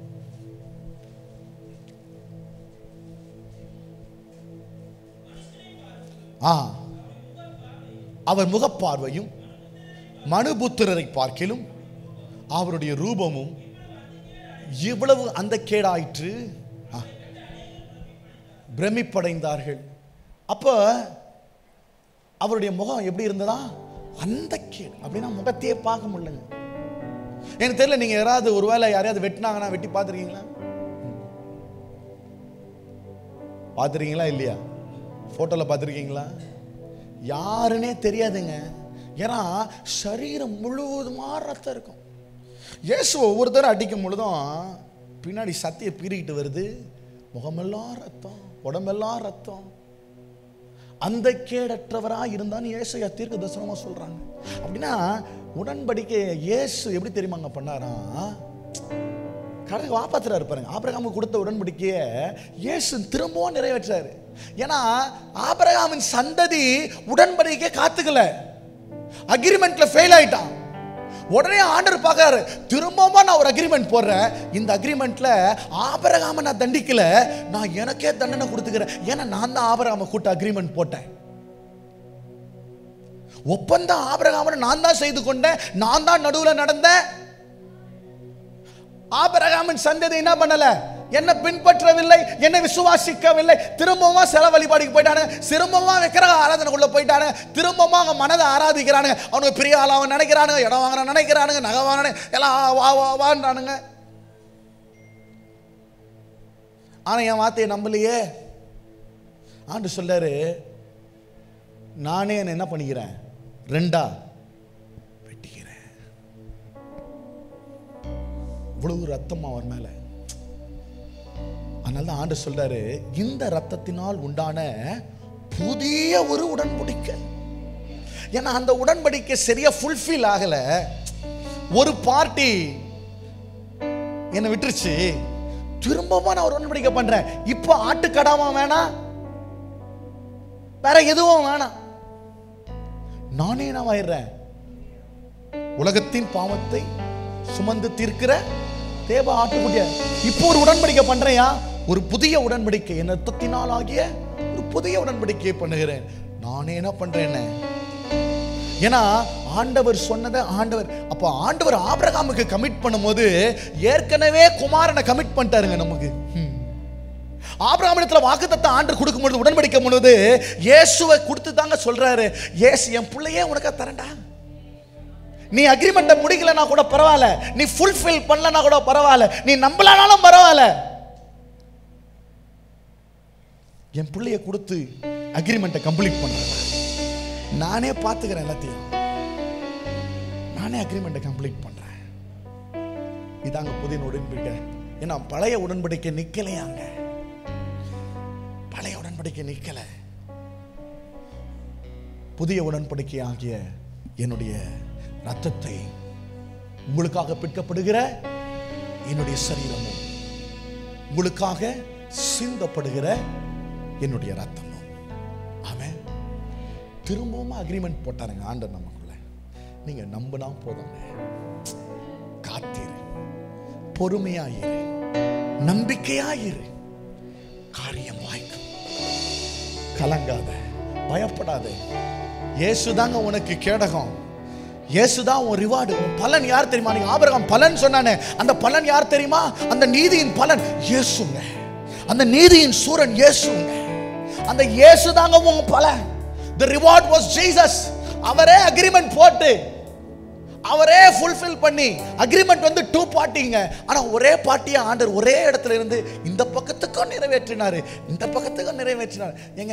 Speaker 2: ஆ அவர் முகப்பார்வையும் மனுபுத்திரரை பார்க்கிலும் அவருடைய ரூபமும் இவ்வளவு அந்த கேடாயிற்று ஆ. பிரமிப்படைந்தார்கள் அப்ப அவருடைய முகம் எப்படி இருந்ததா அந்த கேடு அப்படின்னா முகத்தையே பார்க்க முடியலங்க எனக்கு தெரியல நீங்க யாராவது ஒருவேளை யாரையாவது வெட்டினாங்கன்னா வெட்டி பார்த்துருக்கீங்களா பார்த்துருக்கீங்களா இல்லையா ஃபோட்டோவில் பார்த்துருக்கீங்களா யாருன்னே தெரியாதுங்க ஏன்னா சரீரம் முழுவதுமா ரத்தம் இருக்கும் இயேசு ஒவ்வொருத்தரும் அடிக்கும் பொழுதும் பின்னாடி சத்திய பீறிக்கிட்டு வருது முகமெல்லாம் ரத்தம் உடம்பெல்லாம் ரத்தம் அந்த கேடற்றவரா இருந்தான்னு ஏசையா தீர்க்க தரிசனமா சொல்றாங்க அப்படின்னா உடன்படிக்கை இயேசு எப்படி தெரியுமாங்க பண்ணாராம் கடவுள் காப்பாத்துறாரு பாருங்க ஆபிரகாமுக்கு கொடுத்த உடன்படிக்கையை இயேசு திரும்பவும் நிறைவேற்றாரு ஏன்னா ஆபிரகாமின் சந்ததி உடன்படிக்கையை காத்துக்கல அக்ரிமெண்ட்ல ஃபெயில் ஆயிட்டான் உடனே ஆண்டர் பார்க்கறாரு திரும்பவும் நான் ஒரு அக்ரிமெண்ட் போடுறேன் இந்த அக்ரிமெண்ட்ல ஆபரகாம நான் தண்டிக்கல நான் எனக்கே தண்டனை கொடுத்துக்கிறேன் ஏன்னா நான் தான் ஆபரகாம கூட்ட அக்ரிமெண்ட் போட்டேன் ஒப்பந்தம் ஆபரகாமனை நான் தான் செய்து கொண்டேன் நான் தான் நடுவில் நடந்தேன் ஆபரகாமின் சந்ததி என்ன பண்ணல என்ன பின்பற்றவில்லை என்னை விசுவாசிக்கவில்லை திரும்பவும் செல வழிபாடுக்கு போயிட்டானு திரும்பவும் விக்கிரக ஆராதனைக்குள்ள போயிட்டானு திரும்பவும் அவங்க மனதை ஆராதிக்கிறானுங்க அவனுக்கு பெரிய ஆள் அவன் நினைக்கிறானுங்க இடம் வாங்குற நினைக்கிறானுங்க நகை வாங்கின எல்லாம் வா வா வான்றானுங்க ஆனா என் வார்த்தையை நம்பலையே ஆண்டு சொல்றாரு நானே என்ன என்ன பண்ணிக்கிறேன் ரெண்டா வெட்டிக்கிறேன் இவ்வளவு ரத்தம் அவர் மேல அதனால தான் ஆண்டு சொல்றாரு இந்த ரத்தத்தினால் உண்டான புதிய ஒரு உடன்படிக்கை ஏன்னா அந்த உடன்படிக்கை சரியா ஃபுல்ஃபில் ஆகல ஒரு பார்ட்டி என்னை விட்டுருச்சு திரும்பவும் நான் ஒரு உடன்படிக்கை பண்றேன் இப்போ ஆட்டுக்கடாமா வேணாம் வேற எதுவும் வேணாம் நானே நான் ஆயிடுறேன் உலகத்தின் பாவத்தை சுமந்து தீர்க்கிற தேவ ஆட்டுக்குட்டிய இப்போ ஒரு உடன்படிக்கை பண்றையா ஒரு புதிய உடன்படிக்கை என் ரத்தத்தினால் ஆகிய ஒரு புதிய உடன்படிக்கையை பண்ணுகிறேன் நானே என்ன பண்றேன்னு ஏன்னா ஆண்டவர் சொன்னதை ஆண்டவர் அப்போ ஆண்டவர் ஆபிரகாமுக்கு கமிட் பண்ணும்போது ஏற்கனவே குமாரனை கமிட் பண்ணிட்டாருங்க நமக்கு ஹம். ஆபிரகாமிடத்துல வாக்குத்தத்தை ஆண்டு கொடுக்கும்பொழுது உடன்படிக்கும் பொழுது இயேசுவை கொடுத்து தாங்க சொல்றாரு இயேசு என் பிள்ளையே உனக்கு தரேன்டா நீ அக்ரிமெண்ட்டை முடிக்கலனா கூட பரவாயில்ல நீ ஃபுல்ஃபில் பண்ணலனா கூட பரவாயில்ல நீ நம்பலனாலும் பரவாயில்ல என் பிள்ளைய கொடுத்து அக்ரிமெண்ட்டை கம்ப்ளீட் பண்றேன் நானே பார்த்துக்கிறேன் எல்லாத்தையும் நானே அக்ரிமெண்ட்டை கம்ப்ளீட் பண்றேன் இதாங்க புதிய உடன்படிக்கை ஏன்னா பழைய உடன்படிக்கை நிக்கலையாங்க பழைய உடன்படிக்கை நிக்கல புதிய உடன்படிக்கை ஆகிய என்னுடைய ரத்தத்தை உங்களுக்காக பிற்கப்படுகிற என்னுடைய சரீரமும் உங்களுக்காக சிந்தப்படுகிற என்னுடைய ரத்தமும் அவன் திரும்பவும் அக்ரிமெண்ட் போட்டாருங்க ஆண்டர் நமக்குள்ள நீங்க நம்பினா போதுங்க காத்திரு பொறுமையாயிரு நம்பிக்கையாயிரு காரியம் வாய்க்கும் கலங்காத பயப்படாத இயேசுதாங்க உனக்கு கேடகம் இயேசுதான் உன் ரிவார்டு உன் பலன் யார் தெரியுமா நீங்க ஆபிரகாம் பலன் சொன்னானே அந்த பலன் யார் தெரியுமா அந்த நீதியின் பலன் இயேசுங்க அந்த நீதியின் சூரன் இயேசுங்க அந்த இயேசு தாங்க உன் பலன் the reward was Jesus அவரே அக்ரிமெண்ட் போட்டு அவரே ஃபுல்ஃபில் பண்ணி அக்ரிமெண்ட் வந்து டூ பார்ட்டிங்க ஆனா ஒரே பார்ட்டியா ஆண்டர் ஒரே இடத்துல இருந்து இந்த பக்கத்துக்கும் நிறைவேற்றினாரு இந்த பக்கத்துக்கும் நிறைவேற்றினார் ஏங்க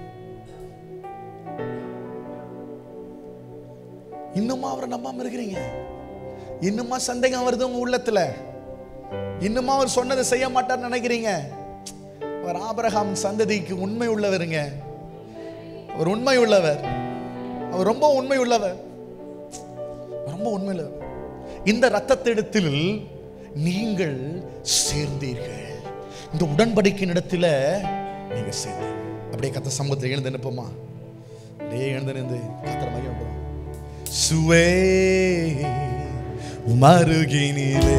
Speaker 2: இன்னுமா அவரை நம்பாம இருக்கிறீங்க இன்னுமா சந்தேகம் வருது உங்க உள்ளத்துல இன்னுமா அவர் சொன்னதை செய்ய மாட்டார்னு நினைக்கிறீங்க அவர் ஆபிரகாம் சந்ததிக்கு உண்மை உள்ளவருங்க அவர் உண்மை உள்ளவர் அவர் ரொம்ப உண்மை உள்ளவர் ரொம்ப உண்மை உள்ளவர் இந்த ரத்தத்திடத்தில் நீங்கள் சேர்ந்தீர்கள் இந்த உடன்படிக்கையின் இடத்துல நீங்க சேர்ந்தீங்க அப்படியே கத்த சமூகத்தில் எழுந்து நிற்போமா அப்படியே எழுந்து நின்று கத்திர மகிமை சுவே உமருகினிலே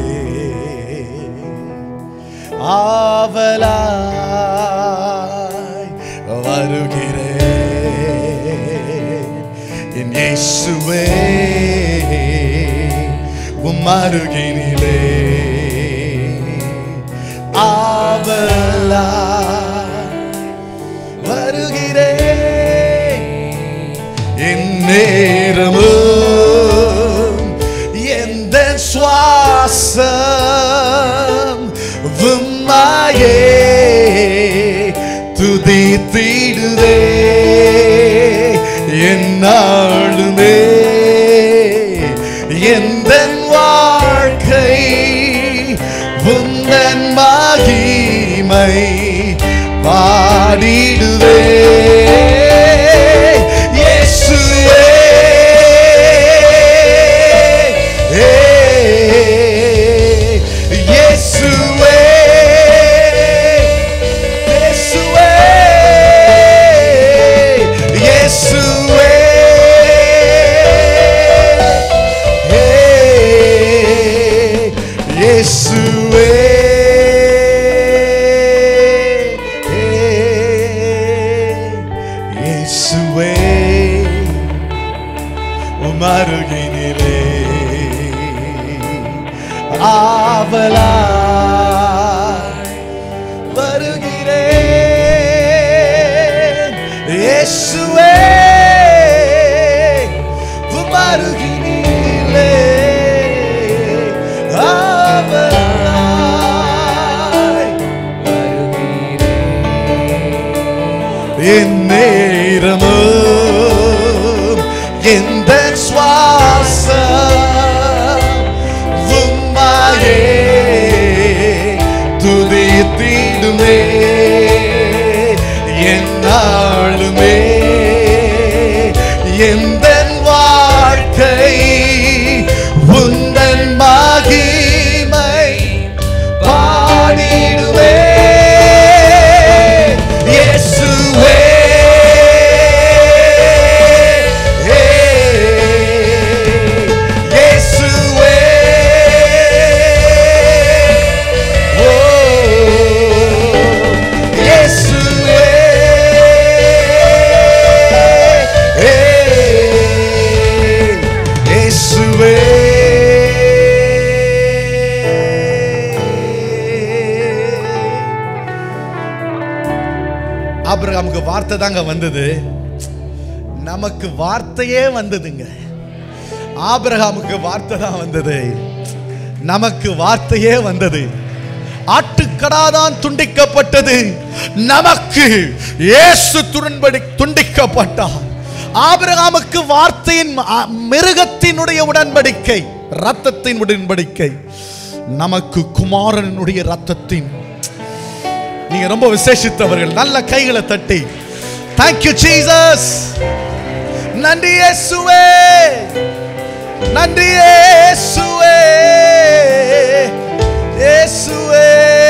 Speaker 2: ஆவலாய் வருகிறேன் என் இயேசுவே உமருகினிலே ஆவலாய் வருகிறேன் என் நேரமும் எந்த சுவாசம் விம்மாயே துதித்திடுதே என்னாளுமே எந்த வாழ்க்கை உந்தன் மகிமை பாடிடுவே இயேசுவே இயேசுவே உமருகினிலே ஆவலாய் வருகிறேன் இயேசுவே உமருகினிலே ஆவலாய் என் நேரமும் எந்த சுவாசம் உம்மாயே துதித்திடுமே என்னாலுமே எந்த வாழ்க்கை உந்தன் மகிமை பாடிடுவே இயேசுவே இயேசுவே ஓ இயேசுவே இயேசுவே ஆபிரகாமுக்கு வார்த்தை தாங்க வந்தது நமக்கு வார்த்தையே வந்ததுங்க ஆபிரகாமுக்கு வார்த்தை தான் வந்தது நமக்கு வார்த்தையே வந்தது ஆட்டுக்கடாதான் துண்டிக்கப்பட்டது நமக்கு இயேசு துன்படி துண்டிக்கப்பட்டார் ஆபிரகாமுக்கு வார்த்தையின் அ- மிருகத்தினுடைய உடன்படிக்கை ரத்தத்தின் உடன்படிக்கை நமக்கு குமாரனுடைய ரத்தத்தின் நீங்க ரொம்ப விசேஷித்தவர்கள் நல்ல கைகளை தட்டி தேங்க்யூ ஜீசஸ் நன்றி இயேசுவே நன்றி இயேசுவே இயேசுவே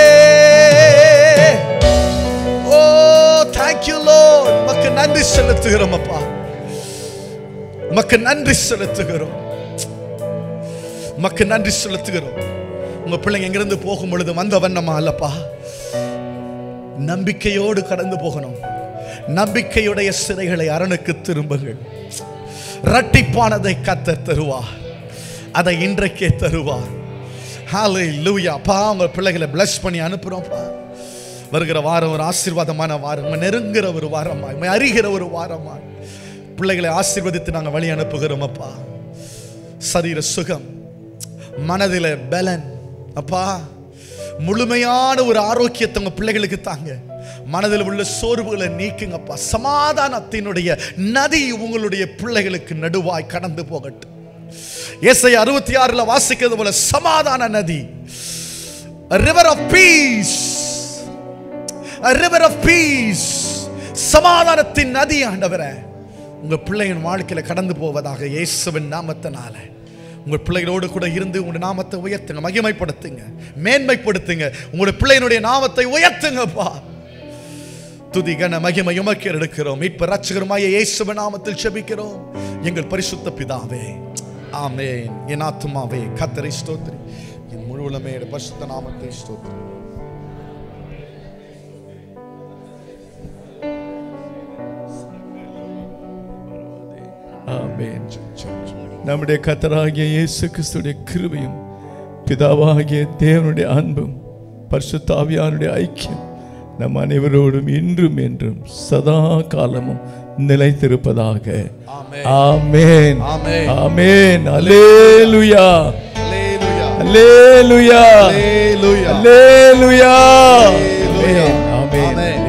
Speaker 2: ஓ தேங்க்யூ லோர்ட் உமக்கு நன்றி செலுத்துகிறோம் அப்பா உமக்கு நன்றி செலுத்துகிறோம் உமக்கு நன்றி செலுத்துகிறோம் உங்க பிள்ளைங்க எங்கிருந்து போகும் பொழுது வந்த வண்ணமா அல்லப்பா நம்பிக்கையோடு கடந்து போகணும் நம்பிக்கையுடைய சிறைகளை அரணுக்கு திரும்புங்கள் இரட்டிப்பானதை கத்தர் தருவார் அதை இன்றைக்கே தருவார் ஹாலை லூயா பா உங்க பிள்ளைகளை பிளஸ் பண்ணி அனுப்புறோம்ப்பா வருகிற வாரம் ஒரு ஆசீர்வாதமான வாரம் உம்மை நெருங்குற ஒரு வாரமாய் உம்மை அறிகிற ஒரு வாரமாய் பிள்ளைகளை ஆசீர்வதித்து நாங்கள் வழி அனுப்புகிறோம் அப்பா சரீர சுகம் மனதில பலன் அப்பா முழுமையான ஒரு ஆரோக்கியத்தை உங்க பிள்ளைகளுக்கு தாங்க மனதில் உள்ள சோர்வுகளை நீக்குங்கப்பா சமாதானத்தினுடைய நதி உங்களுடைய பிள்ளைகளுக்கு நடுவாய் கடந்து போகட்டும் ஏசை அறுபத்தி ஆறுல வாசிக்கிறது போல சமாதான நதி river of peace river of peace சமாதானத்தின் நதி ஆண்டவரே உங்க பிள்ளையின் வாழ்க்கையில கடந்து போவதாக இயேசுவின் நாமத்தினால உங்கள் பிள்ளைகளோடு கூட இருந்து உங்களுடைய நாமத்தை உயர்த்துங்க மகிமைப்படுத்துங்க மேன்மைப்படுத்துங்க உங்களுடைய பிள்ளையினுடைய நாமத்தை உயர்த்துங்கப்பா துதி கன மகிமை உமக்கு எடுக்கிறோம் மீட்பு ரட்சகருமாய இயேசுவின் நாமத்தில் செபிக்கிறோம் எங்கள் பரிசுத்த பிதாவே ஆமென் என் ஆத்துமாவே கத்தரை ஸ்தோத்திரி என் முழுவலமே பரிசுத்த நாமத்தை ஸ்தோத்திரி
Speaker 3: ஆமென் நம்முடைய கத்தராகிய இயேசு கிறிஸ்துடைய கிருபையும் பிதாவாகிய தேவனுடைய அன்பும் பரிசுத்தாவியானுடைய ஐக்கியம் நம் அனைவரோடும் இன்றும் என்றும் சதா காலமும் நிலைத்திருப்பதாக
Speaker 2: ஆமென்.
Speaker 3: ஆமென்
Speaker 2: ஆமென்.
Speaker 3: ஆமென் அல்லேலூயா
Speaker 2: அல்லேலூயா
Speaker 3: அல்லேலூயா
Speaker 2: அல்லேலூயா
Speaker 3: அல்லேலூயா
Speaker 2: அல்லேலூயா
Speaker 3: ஆமென் ஆமென்
Speaker 2: ஆமென்